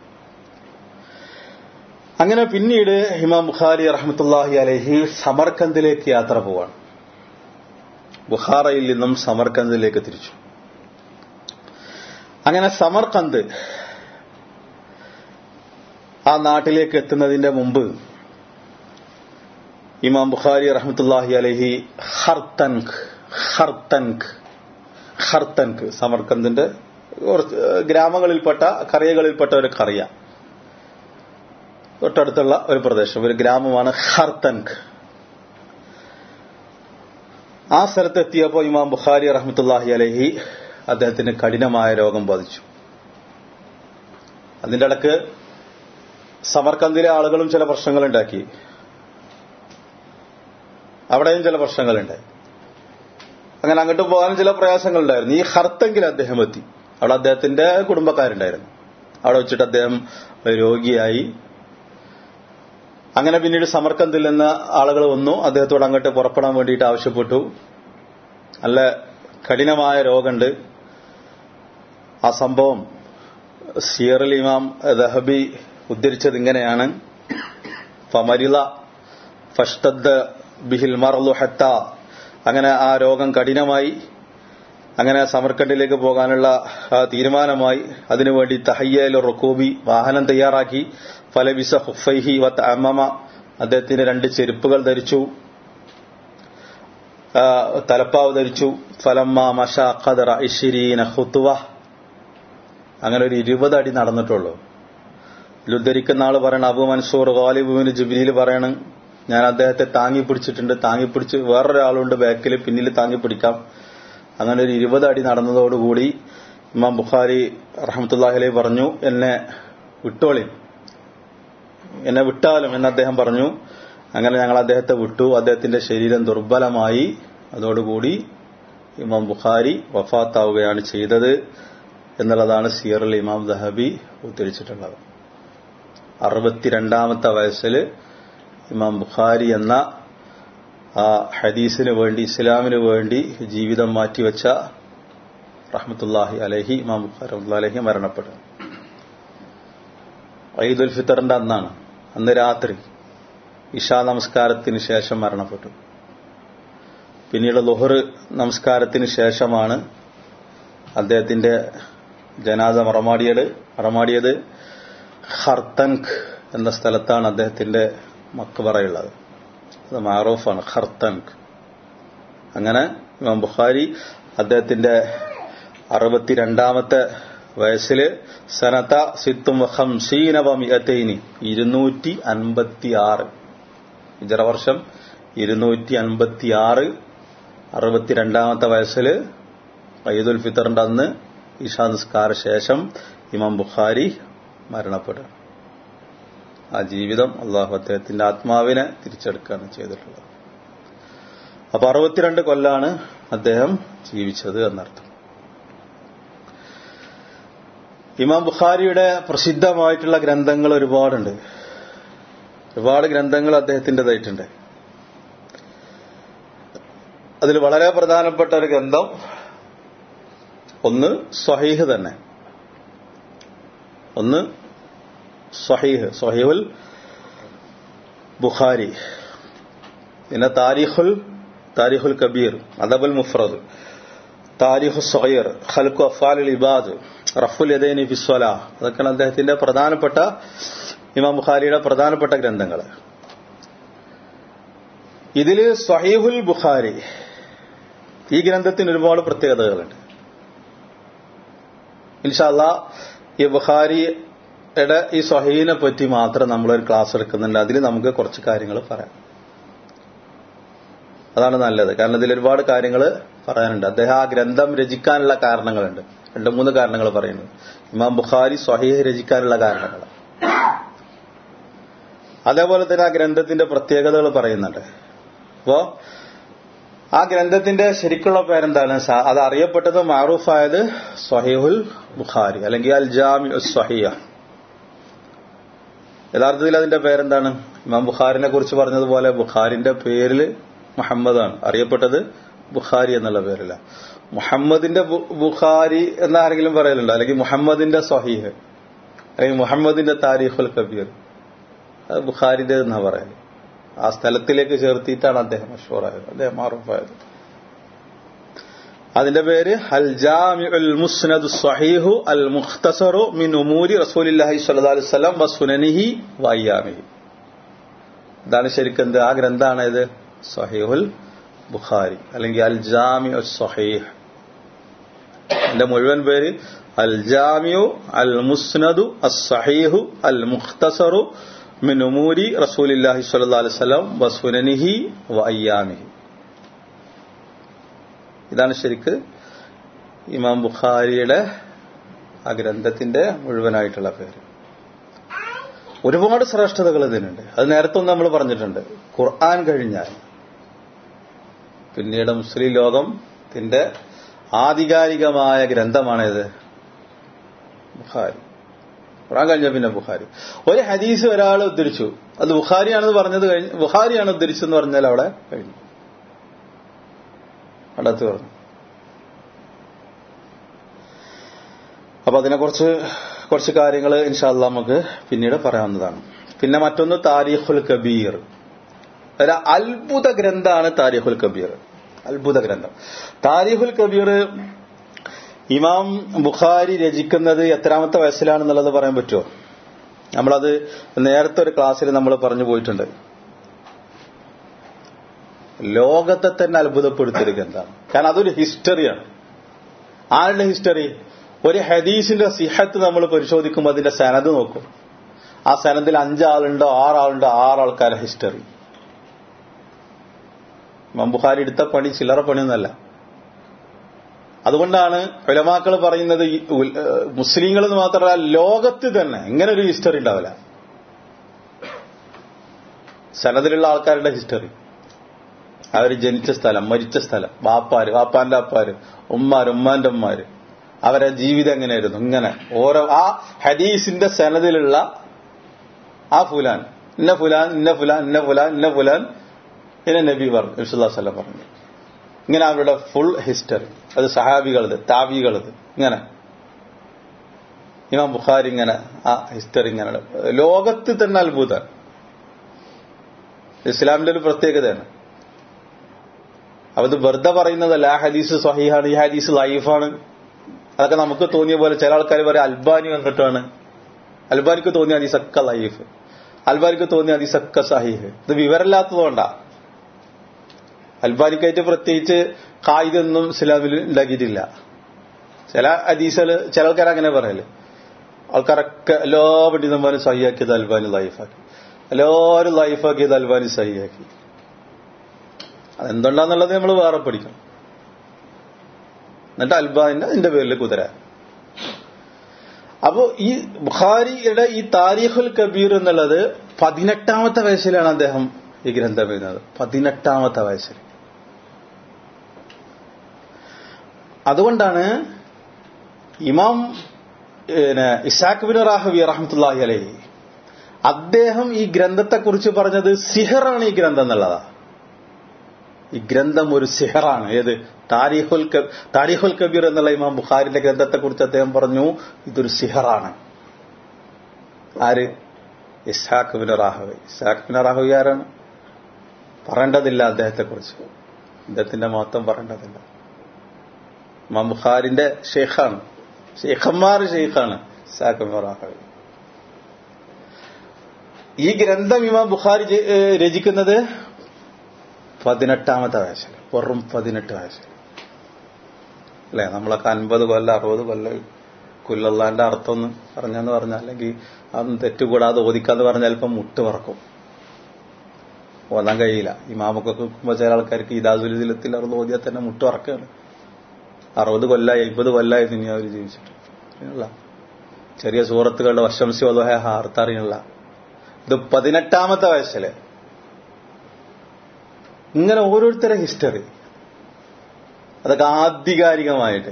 അങ്ങനെ പിന്നീട് ഇമാം ബുഖാരി റഹ്മത്തുല്ലാഹി അലഹി സമർക്കന്ദിലേക്ക് യാത്ര പോവാണ് ബുഖാറയിൽ നിന്നും സമർക്കന്ദിലേക്ക് തിരിച്ചു അങ്ങനെ സമർക്കന്ത് ആ നാട്ടിലേക്ക് എത്തുന്നതിന്റെ മുമ്പ് ഇമാം ബുഖാരി റഹ്മത്തുല്ലാഹി അലഹി ഹർത്തൻഖ് ഹർത്തൻഖ് ഹർത്തൻഖ് സമർക്കന്ദിന്റെ കുറച്ച് ഗ്രാമങ്ങളിൽപ്പെട്ട കറിയകളിൽപ്പെട്ട ഒരു കറിയ തൊട്ടടുത്തുള്ള ഒരു പ്രദേശം ഒരു ഗ്രാമമാണ് ഹർത്തൻഖ് ആ സ്ഥലത്ത് എത്തിയപ്പോൾ ഇമാം ബുഖാരി റഹ്മത്തുല്ലാഹി അലഹി അദ്ദേഹത്തിന് കഠിനമായ രോഗം ബാധിച്ചു അതിന്റെ ഇടക്ക് സമർക്കന്ദിലെ ആളുകളും ചില പ്രശ്നങ്ങളുണ്ടാക്കി അവിടെയും ചില പ്രശ്നങ്ങളുണ്ട് അങ്ങനെ അങ്ങോട്ട് പോകാനും ചില പ്രയാസങ്ങളുണ്ടായിരുന്നു ഈ ഹർത്തെങ്കിൽ അദ്ദേഹം എത്തി അവിടെ അദ്ദേഹത്തിന്റെ കുടുംബക്കാരുണ്ടായിരുന്നു അവിടെ വെച്ചിട്ട് അദ്ദേഹം രോഗിയായി അങ്ങനെ പിന്നീട് സമർക്കന്തിൽ നിന്ന് ആളുകൾ വന്നു അദ്ദേഹത്തോട് അങ്ങോട്ട് പുറപ്പെടാൻ വേണ്ടിയിട്ട് ആവശ്യപ്പെട്ടു നല്ല കഠിനമായ രോഗമുണ്ട് ആ സംഭവം സിയറൽ ഇമാം ദഹബി ഉദ്ധരിച്ചത് ഇങ്ങനെയാണ് ഫമരില ഫഷ്തദ് ബിഹിൽ മറലു ഹത്ത അങ്ങനെ ആ രോഗം കഠിനമായി അങ്ങനെ സമർക്കണ്ടിലേക്ക് പോകാനുള്ള തീരുമാനമായി അതിനുവേണ്ടി തഹയ്യൽ റുക്കൂബി വാഹനം തയ്യാറാക്കി ഫലബിസ ഹുഫൈഹി വത്ത് അമ്മമ അദ്ദേഹത്തിന് രണ്ട് ചെരുപ്പുകൾ ധരിച്ചു തലപ്പാവ് ധരിച്ചു ഫലമ്മ മഷ ഖദറ ഇഷിരീന ഹുത്തുവ അങ്ങനെ ഒരു ഇരുപത് അടി നടന്നിട്ടുള്ളൂ ലുദ്ധരിക്കുന്ന ആള് പറയണം അബു മൻസൂർ ഗാലിബുവിന് ജിബിലിയിൽ പറയണം ഞാൻ അദ്ദേഹത്തെ താങ്ങി പിടിച്ചിട്ടുണ്ട് താങ്ങി പിടിച്ച് വേറൊരാളുണ്ട് ബാക്കിൽ പിന്നിൽ താങ്ങി പിടിക്കാം അങ്ങനെ ഒരു ഇരുപത് അടി നടന്നതോടുകൂടി ഇമാം ബുഖാരി റഹമത്തുല്ലാഹിലെ പറഞ്ഞു എന്നെ വിട്ടോളി എന്നെ വിട്ടാലും എന്ന് അദ്ദേഹം പറഞ്ഞു അങ്ങനെ ഞങ്ങൾ അദ്ദേഹത്തെ വിട്ടു അദ്ദേഹത്തിന്റെ ശരീരം ദുർബലമായി അതോടുകൂടി ഇമാം ബുഖാരി വഫാത്താവുകയാണ് ചെയ്തത് എന്നുള്ളതാണ് സിയറുൽ ഇമാം ദഹബി ഉദ്ധരിച്ചിട്ടുള്ളത് അറുപത്തിരണ്ടാമത്തെ വയസ്സിൽ ഇമാം ബുഖാരി എന്ന ആ ഹദീസിന് വേണ്ടി ഇസ്ലാമിന് വേണ്ടി ജീവിതം മാറ്റിവെച്ച റഹ്മത്തുല്ലാഹി അലഹി ഇമാം ബുഖാരി അലഹി മരണപ്പെട്ടു ഈദുൽ ഫിത്തറിന്റെ അന്നാണ് അന്ന് രാത്രി ഇഷാ നമസ്കാരത്തിന് ശേഷം മരണപ്പെട്ടു പിന്നീട് ലുഹർ നമസ്കാരത്തിന് ശേഷമാണ് അദ്ദേഹത്തിന്റെ ജനാദ മറമാടിയത് മറമാടിയത് ഖർത്തൻഖ് എന്ന സ്ഥലത്താണ് അദ്ദേഹത്തിന്റെ മക്ബറയുള്ളത് അത് മാറൂഫാണ് ഖർത്തൻഖ് അങ്ങനെ ഇമാം ബുഖാരി അദ്ദേഹത്തിന്റെ അറുപത്തിരണ്ടാമത്തെ വയസ്സില് സനത സിത്തും ഹംസീനവമിയത്തൈനി ഇരുന്നൂറ്റി അൻപത്തി ആറ് ഇജറ വർഷം ഇരുന്നൂറ്റി അൻപത്തി ആറ് അറുപത്തിരണ്ടാമത്തെ വയസ്സിൽ ഈദുൽ ഫിത്തറിന്റെ അന്ന് ഇഷാ നിസ്കാര ശേഷം ഇമാം ബുഖാരി മരണപ്പെടുക ആ ജീവിതം അള്ളാഹു അദ്ദേഹത്തിന്റെ ആത്മാവിനെ തിരിച്ചെടുക്കുകയാണ് ചെയ്തിട്ടുള്ളത് അപ്പൊ അറുപത്തിരണ്ട് കൊല്ലാണ് അദ്ദേഹം ജീവിച്ചത് എന്നർത്ഥം ഇമാം ബുഖാരിയുടെ പ്രസിദ്ധമായിട്ടുള്ള ഗ്രന്ഥങ്ങൾ ഒരുപാടുണ്ട് ഒരുപാട് ഗ്രന്ഥങ്ങൾ അദ്ദേഹത്തിൻ്റെതായിട്ടുണ്ട് അതിൽ വളരെ പ്രധാനപ്പെട്ട ഒരു ഗ്രന്ഥം ഒന്ന് സ്വഹീഹ് തന്നെ ഒന്ന് സ്വഹീഹ് സ്വഹീഹുൽ ബുഖാരി പിന്നെ താരിഖുൽ താരിഖുൽ കബീർ അദബുൽ മുഫ്രദ് താരിഖു സൊയർ ഖൽക്കു അഫാലുൽ ഇബാദ് റഫുൽ യദൈനി ഫിസ്വല അതൊക്കെയാണ് അദ്ദേഹത്തിന്റെ പ്രധാനപ്പെട്ട ഇമാം ബുഖാരിയുടെ പ്രധാനപ്പെട്ട ഗ്രന്ഥങ്ങൾ ഇതില് സ്വഹീഹുൽ ബുഖാരി ഈ ഗ്രന്ഥത്തിന് ഒരുപാട് പ്രത്യേകതകളുണ്ട് ഇൻഷാല്ല ഈ ബുഖാരിയുടെ ഈ സ്വഹീനെ പറ്റി മാത്രം നമ്മളൊരു ക്ലാസ് എടുക്കുന്നുണ്ട് അതിൽ നമുക്ക് കുറച്ച് കാര്യങ്ങൾ പറയാം അതാണ് നല്ലത് കാരണം ഇതിൽ ഒരുപാട് കാര്യങ്ങൾ പറയാനുണ്ട് അദ്ദേഹം ആ ഗ്രന്ഥം രചിക്കാനുള്ള കാരണങ്ങളുണ്ട് രണ്ട് മൂന്ന് കാരണങ്ങൾ പറയുന്നത് ഇമാം ബുഖാരി സ്വഹീഹ് രചിക്കാനുള്ള കാരണങ്ങൾ അതേപോലെ തന്നെ ആ ഗ്രന്ഥത്തിന്റെ പ്രത്യേകതകൾ പറയുന്നുണ്ട് അപ്പോ ആ ഗ്രന്ഥത്തിന്റെ ശരിക്കുള്ള പേരെന്താണ് അത് അറിയപ്പെട്ടത് മാറൂഫായത് സ്വഹീഹുൽ ബുഖാരി അല്ലെങ്കിൽ അൽ ജാമി സ്വഹിയ യഥാർത്ഥത്തിൽ അതിന്റെ പേരെന്താണ് ഇമാം ബുഖാരിനെ കുറിച്ച് പറഞ്ഞതുപോലെ ബുഖാരിന്റെ പേരിൽ മുഹമ്മദാണ് അറിയപ്പെട്ടത് ബുഖാരി എന്നുള്ള പേരില്ല മുഹമ്മദിന്റെ ബുഖാരി എന്ന് ആരെങ്കിലും പറയലുണ്ടോ അല്ലെങ്കിൽ മുഹമ്മദിന്റെ സ്വഹീഹ് അല്ലെങ്കിൽ മുഹമ്മദിന്റെ താരീഖുൽ കബീർ അത് ബുഖാരിന്റെ എന്നാ പറയല് ആ സ്ഥലത്തിലേക്ക് ചേർത്തിയിട്ടാണ് അദ്ദേഹം മഷൂറായത് അദ്ദേഹം മാറുഫായത് അതിന്റെ പേര് അൽ ജാമിഉൽ മുസ്നദ് സ്വഹീഹു അൽ മുഖ്തസറു മിൻ ഉമൂരി റസൂലില്ലാഹി സ്വല്ലല്ലാഹു അലൈഹി വസല്ലം വസുനനിഹി വയ്യാമിഹി ഇതാണ് ശരിക്കും എന്ത് ആ ഗ്രന്ഥാണ് ഇത് സ്വഹീഹുൽ ബുഖാരി അല്ലെങ്കിൽ അൽ ജാമിഉ സ്വഹീഹ് എന്റെ മുഴുവൻ പേര് അൽ ജാമിഉ അൽ മുസ്നദു അസ് സഹീഹു അൽ മുഖ്തസറു മിൻ ഉമൂരി റസൂലില്ലാഹി സ്വല്ലല്ലാഹു അലൈഹി വസല്ലം വസുനനിഹി വയ്യാമിഹി ഇതാണ് ശരിക്ക് ഇമാം ബുഖാരിയുടെ ആ ഗ്രന്ഥത്തിന്റെ മുഴുവനായിട്ടുള്ള പേര് ഒരുപാട് ശ്രേഷ്ഠതകൾ ഇതിനുണ്ട് അത് നേരത്തെ ഒന്ന് നമ്മൾ പറഞ്ഞിട്ടുണ്ട് ഖുർആൻ കഴിഞ്ഞാൽ പിന്നീട് മുസ്ലിം ലോകത്തിന്റെ ആധികാരികമായ ഗ്രന്ഥമാണിത് ബുഖാരി ഖുർആൻ കഴിഞ്ഞ പിന്നെ ബുഖാരി ഒരു ഹദീസ് ഒരാൾ ഉദ്ധരിച്ചു അത് ബുഖാരിയാണെന്ന് പറഞ്ഞത് കഴിഞ്ഞ് ബുഖാരിയാണ് ഉദ്ധരിച്ചെന്ന് പറഞ്ഞാൽ അവിടെ കഴിഞ്ഞു അടുത്ത് പറഞ്ഞു അപ്പൊ അതിനെക്കുറിച്ച് കുറച്ച് കാര്യങ്ങൾ ഇൻഷാല്ല നമുക്ക് പിന്നീട് പറയാവുന്നതാണ് പിന്നെ മറ്റൊന്ന് താരിഖുൽ കബീർ ഒരു അത്ഭുത ഗ്രന്ഥമാണ് താരിഖുൽ കബീർ അത്ഭുത ഗ്രന്ഥം താരിഖുൽ കബീർ ഇമാം ബുഖാരി രചിക്കുന്നത് എത്രാമത്തെ വയസ്സിലാണെന്നുള്ളത് പറയാൻ പറ്റുമോ നമ്മളത് നേരത്തെ ഒരു ക്ലാസ്സിൽ നമ്മൾ പറഞ്ഞു പോയിട്ടുണ്ട് ലോകത്തെ തന്നെ അത്ഭുതപ്പെടുത്തിയൊരു ഗ്രന്ഥമാണ് കാരണം അതൊരു ഹിസ്റ്ററിയാണ് ആരുടെ ഹിസ്റ്ററി ഒരു ഹദീസിന്റെ സിഹത്ത് നമ്മൾ പരിശോധിക്കുമ്പോൾ അതിന്റെ സനത് നോക്കും ആ സനദിൽ അഞ്ചാളുണ്ടോ ആറാളുണ്ടോ ആറാൾക്കാരെ ഹിസ്റ്ററി മമ്പുഹാരി എടുത്ത പണി ചില്ലറ പണിയൊന്നല്ല അതുകൊണ്ടാണ് ഉലമാക്കൾ പറയുന്നത് മുസ്ലിങ്ങൾ എന്ന് മാത്രമല്ല ലോകത്ത് തന്നെ ഇങ്ങനെ ഒരു ഹിസ്റ്ററി ഉണ്ടാവില്ല സനദിലുള്ള ആൾക്കാരുടെ ഹിസ്റ്ററി അവർ ജനിച്ച സ്ഥലം മരിച്ച സ്ഥലം വാപ്പാര് വാപ്പാന്റെ അപ്പാര് ഉമ്മാര് ഉമ്മാന്റെ ഉമ്മാര് അവരെ ജീവിതം എങ്ങനെയായിരുന്നു ഇങ്ങനെ ഓരോ ആ ഹദീസിന്റെ സനദിലുള്ള ആ ഫുലാൻ ഇന്ന ഫുലാൻ ഇന്ന ഫുലാൻ ഇന്ന ഫുലാൻ ഇന്ന ഫുലാൻ ഇന്ന നബി പറഞ്ഞു വിശുല്ലാസ്ലം പറഞ്ഞു ഇങ്ങനെ അവരുടെ ഫുൾ ഹിസ്റ്ററി അത് സഹാബികളത് താബികളത് ഇങ്ങനെ ഇമാം ബുഖാരി ഇങ്ങനെ ആ ഹിസ്റ്ററി ഇങ്ങനെ ലോകത്ത് തന്നെ അത്ഭുതമാണ് ഇസ്ലാമിന്റെ ഒരു പ്രത്യേകതയാണ് അത് വെറുതെ പറയുന്നതല്ല ആ ഹദീസ് സഹിഹാണ് ഈ ഹദീസ് ലൈഫാണ് അതൊക്കെ നമുക്ക് തോന്നിയ പോലെ ചില ആൾക്കാർ പറയും അൽബാനി വന്നിട്ടാണ് അൽബാനിക്ക് തോന്നിയ അതിസക്ക ലൈഫ് അൽബാനിക്ക് തോന്നിയ അതിസക്ക സഹീഹ് ഇത് വിവരമില്ലാത്തതുകൊണ്ടാ അൽബാനിക്കായിട്ട് പ്രത്യേകിച്ച് കായികമൊന്നും ഇസ്ലാമിൽ ഉണ്ടാക്കിയിട്ടില്ല ചില ഹദീസുകൾ ചില ആൾക്കാർ അങ്ങനെ പറയല് ആൾക്കാരൊക്കെ എല്ലാ പണ്ഡിതന്മാരും സഹിയാക്കിയത് അൽബാനി ലൈഫാക്കി എല്ലാവരും ലൈഫാക്കിയത് അൽബാനി സഹിയാക്കി അതെന്തുണ്ടാന്നുള്ളത് നമ്മൾ വേറെ പഠിക്കണം എന്നിട്ട് അൽബാനിന്റെ അതിന്റെ പേരിൽ കുതിര അപ്പോ ഈ ബുഖാരിയുടെ ഈ താരിഖുൽ കബീർ എന്നുള്ളത് പതിനെട്ടാമത്തെ വയസ്സിലാണ് അദ്ദേഹം ഈ ഗ്രന്ഥം എഴുതുന്നത് പതിനെട്ടാമത്തെ വയസ്സിൽ അതുകൊണ്ടാണ് ഇമാം ഇസാഖ് ബിൻ റാഹബി റഹമത്തുല്ലാഹി അലൈ അദ്ദേഹം ഈ ഗ്രന്ഥത്തെക്കുറിച്ച് പറഞ്ഞത് സിഹറാണ് ഈ ഗ്രന്ഥം എന്നുള്ളതാ ഈ ഗ്രന്ഥം ഒരു സിഹറാണ് ഏത് താരിഖുൽ താരിഖുൽ കബീർ എന്നുള്ള ഇമാം ബുഖാരിന്റെ ഗ്രന്ഥത്തെക്കുറിച്ച് അദ്ദേഹം പറഞ്ഞു ഇതൊരു സിഹറാണ് ആര് ഇസ്ഹാഖ് ബിൻ റാഹവി ഇസ്ഹാഖ് ബിൻ റാഹവി ആരാണ് പറയേണ്ടതില്ല അദ്ദേഹത്തെക്കുറിച്ച് അദ്ദേഹത്തിന്റെ മഹത്വം പറയേണ്ടതില്ല ഇമാം ബുഖാരിന്റെ ഷെയ്ഖാണ് ഷെയ്ഖന്മാർ ഷെയ്ഖാണ് ഇസ്ഹാഖ് ബിൻ റാഹവി ഈ ഗ്രന്ഥം ഇമാം ബുഖാരി രചിക്കുന്നത് പതിനെട്ടാമത്തെ വയസ്സിൽ വെറും പതിനെട്ട് വയസ്സിൽ അല്ലെ നമ്മളൊക്കെ അൻപത് കൊല്ലം അറുപത് കൊല്ലം കുല്ലല്ലാന്റെ അർത്ഥം ഒന്ന് പറഞ്ഞെന്ന് പറഞ്ഞാൽ അല്ലെങ്കിൽ അതൊന്നും തെറ്റുകൂടാതെ ഓദിക്കാന്ന് പറഞ്ഞാൽ ഇപ്പം മുട്ട് പറക്കും ഓതാൻ കഴിയില്ല ഈ മാമക്കൊക്കെ വെക്കുമ്പോൾ ചില ആൾക്കാർക്ക് ഇതാസുലിതിലത്തിൽ അവർ ഓതിയാൽ തന്നെ മുട്ട് പറക്കുകയാണ് അറുപത് കൊല്ലായി അമ്പത് കൊല്ലായി ഇനി അവർ ജീവിച്ചിട്ട് അറിയണില്ല ചെറിയ സൂറത്തുകളുടെ വശംസി ഒതുഹ ഹാർത്തറിയണില്ല ഇത് പതിനെട്ടാമത്തെ വയസ്സില് ഇങ്ങനെ ഓരോരുത്തരുടെ ഹിസ്റ്ററി അതൊക്കെ ആധികാരികമായിട്ട്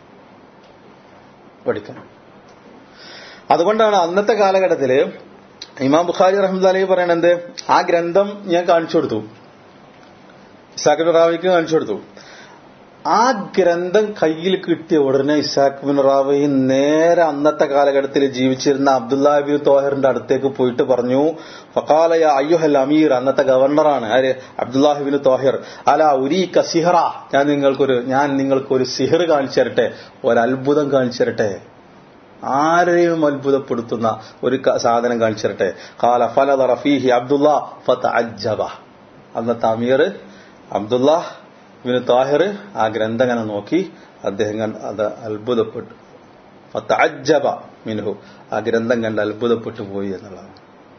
പഠിക്കണം അതുകൊണ്ടാണ് അന്നത്തെ കാലഘട്ടത്തിൽ ഇമാം ബുഖാരി റഹ്മദ് അലി പറയണത് ആ ഗ്രന്ഥം ഞാൻ കാണിച്ചു കൊടുത്തു ഇസാഖ് റാവിക്ക് കാണിച്ചു കൊടുത്തു ആ ഗ്രന്ഥം കയ്യിൽ കിട്ടിയ ഉടനെ ഇസാഖ് ബിൻ റാവി നേരെ അന്നത്തെ കാലഘട്ടത്തിൽ ജീവിച്ചിരുന്ന അബ്ദുല്ലാബി തോഹറിന്റെ അടുത്തേക്ക് പോയിട്ട് പറഞ്ഞു ഫക്കാലയ അയ്യുഹൽ അമീർ അന്നത്തെ ഗവർണറാണ് ആര് അബ്ദുല്ലാഹിബിൻ തോഹിർ അല ഉരി കസിഹറ ഞാൻ നിങ്ങൾക്കൊരു ഞാൻ നിങ്ങൾക്കൊരു സിഹർ കാണിച്ചു തരട്ടെ ഒരത്ഭുതം കാണിച്ചു തരട്ടെ ആരെയും അത്ഭുതപ്പെടുത്തുന്ന ഒരു സാധനം കാണിച്ചു തരട്ടെ കാല ഫല റഫീഹി അബ്ദുല്ല ഫത്ത് അജ്ജബ അന്നത്തെ അമീർ അബ്ദുല്ലാ ഇവന് താഹിർ ആ ഗ്രന്ഥം അങ്ങനെ നോക്കി അദ്ദേഹം അത് അത്ഭുതപ്പെട്ടു അജ്ജബ മിൻഹു ആ ഗ്രന്ഥം കണ്ട് അത്ഭുതപ്പെട്ടു പോയി എന്നുള്ളതാണ്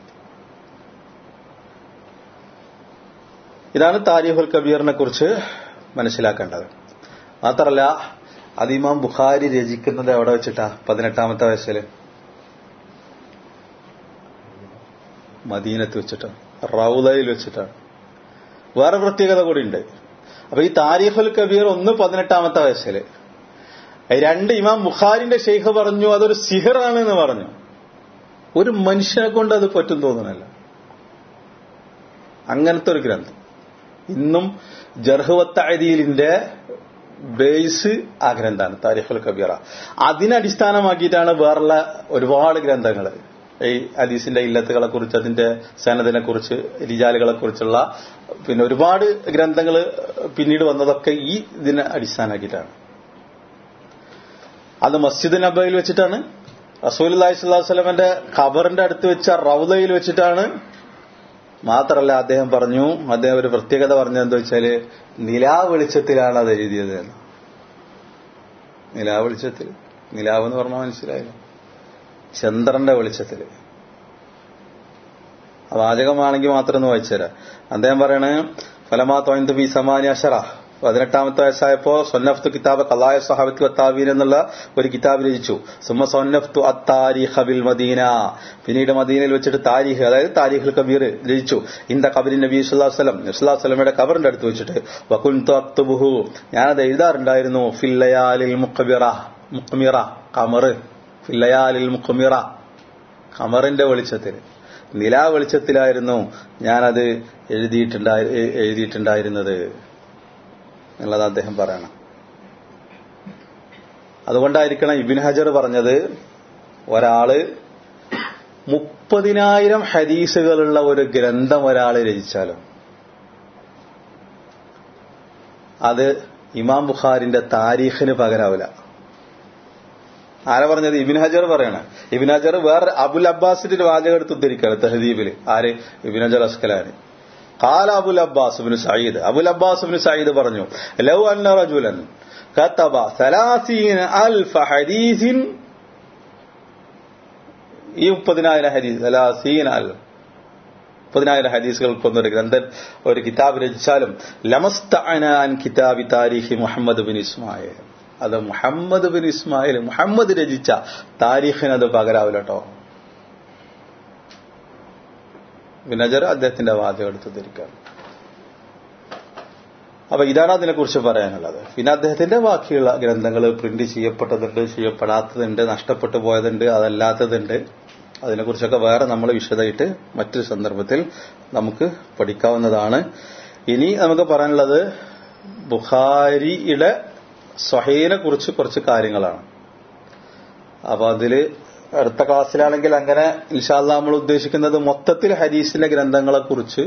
ഇതാണ് താരിഖുൽ കബീറിനെ കുറിച്ച് മനസ്സിലാക്കേണ്ടത് മാത്രമല്ല അത് ഇമാം ബുഖാരി രചിക്കുന്നത് എവിടെ വെച്ചിട്ടാ പതിനെട്ടാമത്തെ വയസ്സിൽ മദീനത്ത് വെച്ചിട്ടാണ് റൗലയിൽ വെച്ചിട്ടാണ് വേറെ പ്രത്യേകത കൂടി ഉണ്ട് അപ്പൊ ഈ താരിഖുൽ കബീർ ഒന്ന് പതിനെട്ടാമത്തെ വയസ്സിൽ രണ്ട് ഇമാം ബുഖാരിന്റെ ഷെയ്ഖ് പറഞ്ഞു അതൊരു സിഹറാണ് എന്ന് പറഞ്ഞു ഒരു മനുഷ്യനെ കൊണ്ട് അത് പറ്റും തോന്നണല്ല അങ്ങനത്തെ ഒരു ഗ്രന്ഥം ഇന്നും ജർഹുവത്തഅദീലിന്റെ ബേസ് ആ ഗ്രന്ഥമാണ് താരിഖുൽ കബീറ അതിനടിസ്ഥാനമാക്കിയിട്ടാണ് വേറുള്ള ഒരുപാട് ഗ്രന്ഥങ്ങൾ ഈ ഹദീസിന്റെ ഇല്ലത്തുകളെ കുറിച്ച് അതിന്റെ സനദിനെ കുറിച്ച് രിജാലുകളെ കുറിച്ചുള്ള പിന്നെ ഒരുപാട് ഗ്രന്ഥങ്ങൾ പിന്നീട് വന്നതൊക്കെ ഈ ഇതിനെ അടിസ്ഥാനമാക്കിയിട്ടാണ് അത് മസ്ജിദ് നബയിൽ വെച്ചിട്ടാണ് റസൂൽ അള്ളാഹി സ്വല്ലാഹു വസ്ലമന്റെ ഖബറിന്റെ അടുത്ത് വെച്ച റൗദയിൽ വെച്ചിട്ടാണ് മാത്രമല്ല അദ്ദേഹം പറഞ്ഞു അദ്ദേഹം ഒരു പ്രത്യേകത പറഞ്ഞത് എന്താ വെച്ചാല് നിലാ വെളിച്ചത്തിലാണ് അത് എഴുതിയത് എന്ന് നിലാ വെളിച്ചത്തിൽ നിലാവ് എന്ന് പറഞ്ഞാൽ മനസ്സിലായില്ല ചന്ദ്രന്റെ വെളിച്ചത്തിൽ വാചകമാണെങ്കിൽ മാത്രം ഒന്ന് വായിച്ചുതരാം അദ്ദേഹം പറയണേ ഫലമാ തോയന്ത് ബി സമാനി അഷറ പതിനെട്ടാമത്തെ വയസ്സായപ്പോ സൊന്നഫ്തു കിതാബ് കലായ സഹാബത്ത് വത്താവീൻ എന്നുള്ള ഒരു കിതാബ് രചിച്ചു സുമ സൊന്നഫ്തു അത്താരിഖ ബിൽ മദീന പിന്നീട് മദീനയിൽ വെച്ചിട്ട് താരിഖ് അതായത് താരിഖുൽ കബീർ രചിച്ചു ഇന്ത കബിരി നബി സുല്ലാസ്ലം നബ്സുല്ലാസ്ലമയുടെ കബറിന്റെ അടുത്ത് വെച്ചിട്ട് വകുൻതു അക്തുബുഹു ഞാനത് എഴുതാറുണ്ടായിരുന്നു ഫില്ലയാലിൽ മുഖബിറ മുഖമിറ കമറ് ഫില്ലയാലിൽ മുഖമിറ കമറിന്റെ വെളിച്ചത്തിൽ നിലാ വെളിച്ചത്തിലായിരുന്നു ഞാനത് എഴുതിയിട്ടുണ്ടായി എഴുതിയിട്ടുണ്ടായിരുന്നത് എന്നുള്ളത് അദ്ദേഹം പറയണം അതുകൊണ്ടായിരിക്കണം ഇബിൻ ഹജർ പറഞ്ഞത് ഒരാള് മുപ്പതിനായിരം ഹദീസുകളുള്ള ഒരു ഗ്രന്ഥം ഒരാൾ രചിച്ചാലും അത് ഇമാം ബുഖാരിന്റെ താരീഖിന് പകരാവില്ല ആരാ പറഞ്ഞത് ഇബിൻ ഹജർ പറയണ ഇബിൻ ഹജർ വേറെ അബുൽ അബ്ബാസിന്റെ ഒരു വാചകം എടുത്ത് ഉദ്ധരിക്കാണ് തെഹദീബില് ആര് ഇബിൻ ഹജർ അസ്കലാന് കാല അബുൽ അബ്ബാസ് ബിൻ സയ്യിദ് അബുൽ അബ്ബാസ് ബിൻ സയ്യിദ് പറഞ്ഞു ലൗ അന്ന റജുലൻ كتب ثلاثين ألف حديث ഈ മുപ്പതിനായിരം ഹദീസ് സലാസീൻ അൽ മുപ്പതിനായിരം ഹദീസുകൾക്ക് ഒരു ഗ്രന്ഥൻ ഒരു കിതാബ് രചിച്ചാലും ലമസ്തഅനാൻ കിതാബി താരിഖി മുഹമ്മദ് ബിൻ ഇസ്മായിൽ അത് മുഹമ്മദ് ബിൻ ഇസ്മായിൽ മുഹമ്മദ് രചിച്ച താരീഖിന് അത് പകരാവില്ല കേട്ടോ വിനജർ അദ്ദേഹത്തിന്റെ വാചകം എടുത്ത് ധരിക്കാണ് അപ്പൊ ഇതാണ് അതിനെക്കുറിച്ച് പറയാനുള്ളത് പിന്നെ അദ്ദേഹത്തിന്റെ ബാക്കിയുള്ള ഗ്രന്ഥങ്ങൾ പ്രിന്റ് ചെയ്യപ്പെട്ടതുണ്ട് ചെയ്യപ്പെടാത്തതുണ്ട് നഷ്ടപ്പെട്ടു പോയതുണ്ട് അതല്ലാത്തതുണ്ട് അതിനെക്കുറിച്ചൊക്കെ വേറെ നമ്മൾ വിശദമായിട്ട് മറ്റൊരു സന്ദർഭത്തിൽ നമുക്ക് പഠിക്കാവുന്നതാണ് ഇനി നമുക്ക് പറയാനുള്ളത് ബുഖാരിയുടെ സ്വഹീനെ കുറിച്ച് കുറച്ച് കാര്യങ്ങളാണ് അപ്പൊ അതില് അടുത്ത ക്ലാസ്സിലാണെങ്കിൽ അങ്ങനെ ഇൻഷാല്ല നമ്മൾ ഉദ്ദേശിക്കുന്നത് മൊത്തത്തിൽ ഹദീസിന്റെ ഗ്രന്ഥങ്ങളെ കുറിച്ച്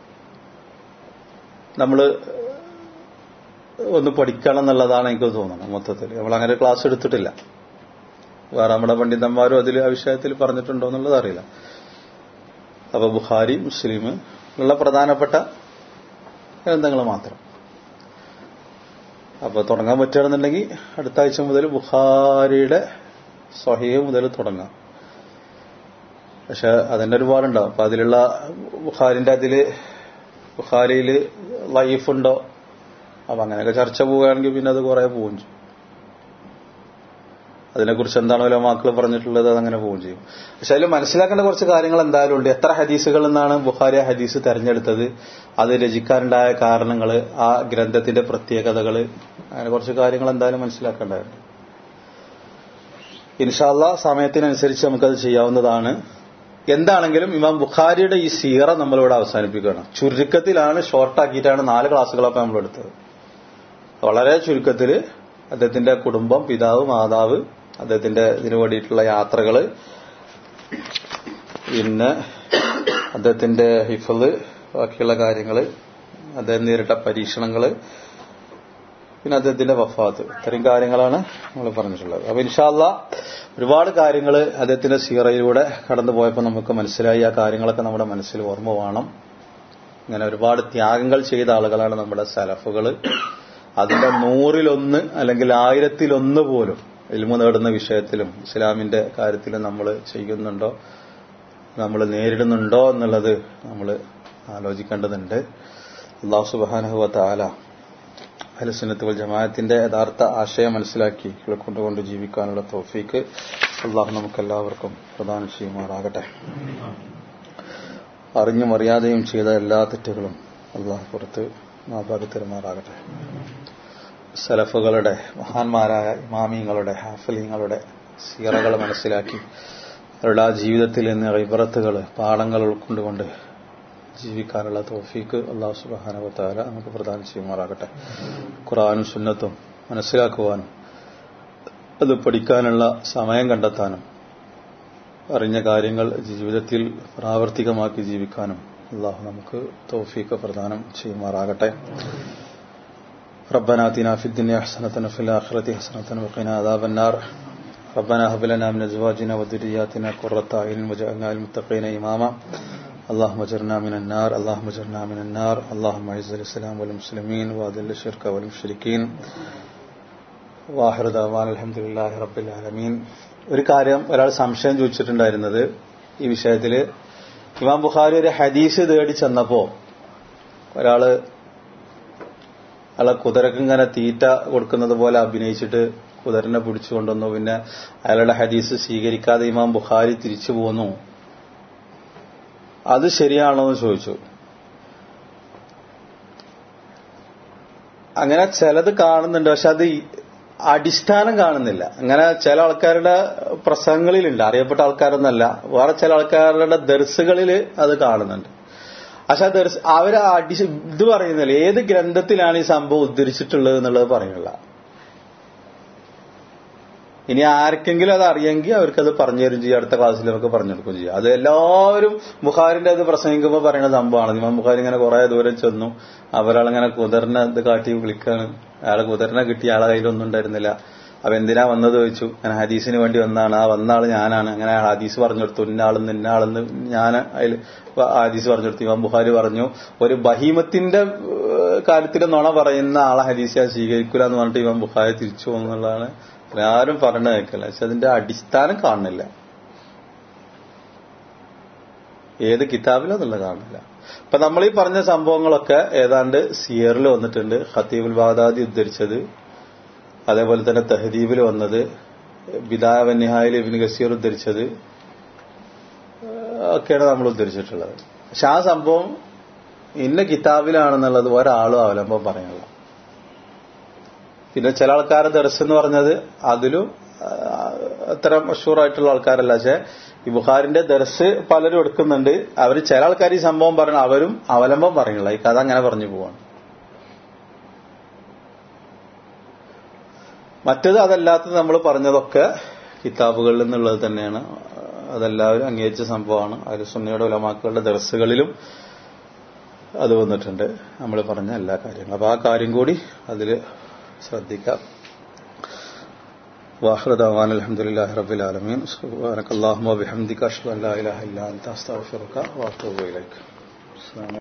നമ്മൾ ഒന്ന് പഠിക്കണം എന്നുള്ളതാണ് എനിക്ക് തോന്നുന്നത് മൊത്തത്തിൽ നമ്മൾ അങ്ങനെ ക്ലാസ് എടുത്തിട്ടില്ല വേറെ നമ്മുടെ പണ്ഡിതന്മാരും അതിൽ ആ വിഷയത്തിൽ പറഞ്ഞിട്ടുണ്ടോ എന്നുള്ളത് അറിയില്ല അപ്പൊ ബുഖാരി മുസ്ലിം ഉള്ള പ്രധാനപ്പെട്ട ഗ്രന്ഥങ്ങൾ മാത്രം അപ്പൊ തുടങ്ങാൻ പറ്റുകയാണെന്നുണ്ടെങ്കിൽ അടുത്ത ആഴ്ച മുതൽ ബുഖാരിയുടെ സ്വഹീയ മുതൽ തുടങ്ങാം പക്ഷെ അതിന്റെ ഒരുപാടുണ്ടാവും അപ്പൊ അതിലുള്ള ബുഖാരിന്റെ അതില് ബുഖാരിയിൽ ലൈഫുണ്ടോ അപ്പൊ അങ്ങനെയൊക്കെ ചർച്ച പോവുകയാണെങ്കിൽ പിന്നെ അത് കുറെ പോവും ചെയ്യും അതിനെക്കുറിച്ച് എന്താണോ മാക്കൾ പറഞ്ഞിട്ടുള്ളത് അതങ്ങനെ പോവുകയും ചെയ്യും പക്ഷെ അതിൽ മനസ്സിലാക്കേണ്ട കുറച്ച് കാര്യങ്ങൾ എന്തായാലും ഉണ്ട് എത്ര ഹദീസുകൾ എന്നാണ് ബുഖാരി ഹദീസ് തെരഞ്ഞെടുത്തത് അത് രചിക്കാനുണ്ടായ കാരണങ്ങൾ ആ ഗ്രന്ഥത്തിന്റെ പ്രത്യേകതകൾ അങ്ങനെ കുറച്ച് കാര്യങ്ങൾ എന്തായാലും മനസ്സിലാക്കേണ്ടതുണ്ട് ഇൻഷാല്ല സമയത്തിനനുസരിച്ച് നമുക്കത് ചെയ്യാവുന്നതാണ് എന്താണെങ്കിലും ഇമാം ബുഖാരിയുടെ ഈ സീറ നമ്മളിവിടെ അവസാനിപ്പിക്കുകയാണ് ചുരുക്കത്തിലാണ് ഷോർട്ടാക്കിയിട്ടാണ് നാല് ക്ലാസ്സുകളൊക്കെ നമ്മൾ എടുത്തത് വളരെ ചുരുക്കത്തിൽ അദ്ദേഹത്തിന്റെ കുടുംബം പിതാവ് മാതാവ് അദ്ദേഹത്തിന്റെ ഇതിനു വേണ്ടിയിട്ടുള്ള യാത്രകള് പിന്നെ അദ്ദേഹത്തിന്റെ ഹിഫല് ബാക്കിയുള്ള കാര്യങ്ങള് അദ്ദേഹം നേരിട്ട പരീക്ഷണങ്ങള് പിന്നെ അദ്ദേഹത്തിന്റെ വഫാത്ത് ഇത്രയും കാര്യങ്ങളാണ് നമ്മൾ പറഞ്ഞിട്ടുള്ളത് അപ്പൊ ഇൻഷാല്ല ഒരുപാട് കാര്യങ്ങൾ അദ്ദേഹത്തിന്റെ സീറയിലൂടെ കടന്നു പോയപ്പോൾ നമുക്ക് മനസ്സിലായി ആ കാര്യങ്ങളൊക്കെ നമ്മുടെ മനസ്സിൽ ഓർമ്മ വേണം ഇങ്ങനെ ഒരുപാട് ത്യാഗങ്ങൾ ചെയ്ത ആളുകളാണ് നമ്മുടെ സലഫുകൾ അതിന്റെ നൂറിലൊന്ന് അല്ലെങ്കിൽ ആയിരത്തിലൊന്ന് പോലും ഇൽമു നേടുന്ന വിഷയത്തിലും ഇസ്ലാമിന്റെ കാര്യത്തിലും നമ്മൾ ചെയ്യുന്നുണ്ടോ നമ്മൾ നേരിടുന്നുണ്ടോ എന്നുള്ളത് നമ്മൾ ആലോചിക്കേണ്ടതുണ്ട് അള്ളാഹു സുബാനഹുവ താല അഹലസുന്നത്ത് വൽ ജമാഅത്തിന്റെ യഥാർത്ഥ ആശയം മനസ്സിലാക്കി കൊണ്ടുകൊണ്ട് ജീവിക്കാനുള്ള തോഫീക്ക് അള്ളാഹു നമുക്കെല്ലാവർക്കും പ്രദാനം ചെയ്യുമാറാകട്ടെ അറിഞ്ഞും അറിയാതെയും ചെയ്ത എല്ലാ തെറ്റുകളും അള്ളാഹു പുറത്ത് മാപാകി തരുമാറാകട്ടെ സലഫുകളുടെ മഹാന്മാരായ ഇമാമിങ്ങളുടെ ഹാഫലിങ്ങളുടെ സീറകൾ മനസ്സിലാക്കി അവരുടെ ആ ജീവിതത്തിൽ നിന്ന് ഇബറത്തുകൾ പാഠങ്ങൾ ഉൾക്കൊണ്ടുകൊണ്ട് ജീവിക്കാനുള്ള തോഫീക്ക് അള്ളാഹു സുബാനവത്താല നമുക്ക് പ്രദാനം ചെയ്യുമാറാകട്ടെ ഖുറാനും സുന്നത്തും മനസ്സിലാക്കുവാനും അത് പഠിക്കാനുള്ള സമയം കണ്ടെത്താനും അറിഞ്ഞ കാര്യങ്ങൾ ജീവിതത്തിൽ പ്രാവർത്തികമാക്കി ജീവിക്കാനും അള്ളാഹു നമുക്ക് തോഫീക്ക് പ്രദാനം ചെയ്യുമാറാകട്ടെ ربنا آتنا في الدنيا حسنة وفي الآخرة حسنة وقنا عذاب النار ربنا هب لنا من أزواجنا وذرياتنا قرة أعين وجعلنا للمتقين إماما اللهم اجرنا من النار اللهم اجرنا من النار اللهم اعز الإسلام والمسلمين وأذل الشرك والمشركين واخر دعوانا الحمد لله رب العالمين ഒരു കാര്യം ഒരാൾ സംശയം ചോദിച്ചിട്ടുണ്ടായിരുന്നത് ഈ വിഷയത്തിൽ ഇമാം ബുഖാരി ഒരു ഹദീസ് തേടി ചെന്നപ്പോ ഒരാള് അയാളെ കുതിരക്ക് ഇങ്ങനെ തീറ്റ കൊടുക്കുന്നത് പോലെ അഭിനയിച്ചിട്ട് കുതിരനെ പിടിച്ചു കൊണ്ടുവന്നു പിന്നെ അയാളുടെ ഹദീസ് സ്വീകരിക്കാതെ ഇമാം ബുഖാരി തിരിച്ചു പോന്നു അത് ശരിയാണോ എന്ന് ചോദിച്ചു അങ്ങനെ ചിലത് കാണുന്നുണ്ട് പക്ഷെ അത് അടിസ്ഥാനം കാണുന്നില്ല അങ്ങനെ ചില ആൾക്കാരുടെ പ്രസംഗങ്ങളിലുണ്ട് അറിയപ്പെട്ട ആൾക്കാരൊന്നല്ല വേറെ ചില ആൾക്കാരുടെ ദർസുകളിൽ അത് കാണുന്നുണ്ട് പക്ഷെ ആ ദർസ് അവർ അടി ഇത് പറയുന്നില്ല ഏത് ഗ്രന്ഥത്തിലാണ് ഈ സംഭവം ഉദ്ധരിച്ചിട്ടുള്ളത് എന്നുള്ളത് പറയുന്നില്ല ഇനി ആർക്കെങ്കിലും അത് അറിയെങ്കിൽ അവർക്കത് പറഞ്ഞു തരും ചെയ്യും അടുത്ത ക്ലാസ്സിൽ നമുക്ക് പറഞ്ഞു കൊടുക്കുകയും ചെയ്യും അത് എല്ലാവരും ബുഖാരിന്റെ അത് പ്രസംഗിക്കുമ്പോൾ പറയുന്ന സംഭവമാണ് ഇമാം ബുഖാരി ഇങ്ങനെ കുറെ ദൂരം ചെന്നു അവരാളിങ്ങനെ കുതിരനെ ഇത് കാട്ടി വിളിക്കാണ് അയാളെ കുതിരനെ കിട്ടി അയാളെ കയ്യിലൊന്നും ഉണ്ടായിരുന്നില്ല അപ്പൊ എന്തിനാ വന്നത് ചോദിച്ചു ഞാൻ ഹദീസിന് വേണ്ടി വന്നാണ് ആ വന്ന ആള് ഞാനാണ് അങ്ങനെ അയാൾ ഹദീസ് പറഞ്ഞു കൊടുത്തു ഇന്നാളെന്ന് ഇന്നാളെന്ന് ഞാൻ അതിൽ ഹദീസ് പറഞ്ഞു കൊടുത്തു ഇമാം ബുഹാരി പറഞ്ഞു ഒരു ബഹീമത്തിന്റെ കാര്യത്തിൽ നുണ പറയുന്ന ആളെ ഹദീസ് ഞാൻ സ്വീകരിക്കൂല എന്ന് പറഞ്ഞിട്ട് ഇമാം ബുഹാരി തിരിച്ചു പോകുന്നുള്ളതാണ് ആരും പറഞ്ഞു കേൾക്കില്ല പക്ഷെ അതിന്റെ അടിസ്ഥാനം കാണുന്നില്ല ഏത് കിതാബിലെന്നുള്ള കാണില്ല അപ്പൊ നമ്മൾ ഈ പറഞ്ഞ സംഭവങ്ങളൊക്കെ ഏതാണ്ട് സിയറിൽ വന്നിട്ടുണ്ട് ഖത്തീബുൽ ബാദാദി ഉദ്ധരിച്ചത് അതേപോലെ തന്നെ തെഹദീബിൽ വന്നത് ബിദാവന്യഹായിൽ ഇബിൻ ഗസീർ ഉദ്ധരിച്ചത് ഒക്കെയാണ് നമ്മൾ ഉദ്ധരിച്ചിട്ടുള്ളത് പക്ഷെ ആ സംഭവം ഇന്ന കിതാബിലാണെന്നുള്ളത് ഒരാളും അവലംബം പറയാനുള്ള പിന്നെ ചില ആൾക്കാരെ ദർശനം എന്ന് പറഞ്ഞത് അതിലും അത്ര മഷൂറായിട്ടുള്ള ആൾക്കാരല്ല പക്ഷെ ഈ ബുഹാരിന്റെ ദർശ് പലരും എടുക്കുന്നുണ്ട് അവർ ചില ആൾക്കാർ ഈ സംഭവം പറയണം അവരും അവലംബം പറയുന്നില്ല ഈ കഥ അങ്ങനെ പറഞ്ഞു പോവാണ് മറ്റത് അതല്ലാത്തത് നമ്മൾ പറഞ്ഞതൊക്കെ കിതാബുകളിൽ നിന്നുള്ളത് തന്നെയാണ് അതെല്ലാവരും അംഗീകരിച്ച സംഭവമാണ് അതിൽ സുന്നയുടെ ഉലമാക്കളുടെ ദർസുകളിലും അത് വന്നിട്ടുണ്ട് നമ്മൾ പറഞ്ഞ എല്ലാ കാര്യങ്ങളും അപ്പൊ ആ കാര്യം കൂടി അതിൽ ശ്രദ്ധിക്കാം واخر دعوانا الحمد لله رب العالمين سبحانك اللهم وبحمدك اشهد ان لا اله الا انت استغفرك واتوب اليك السلام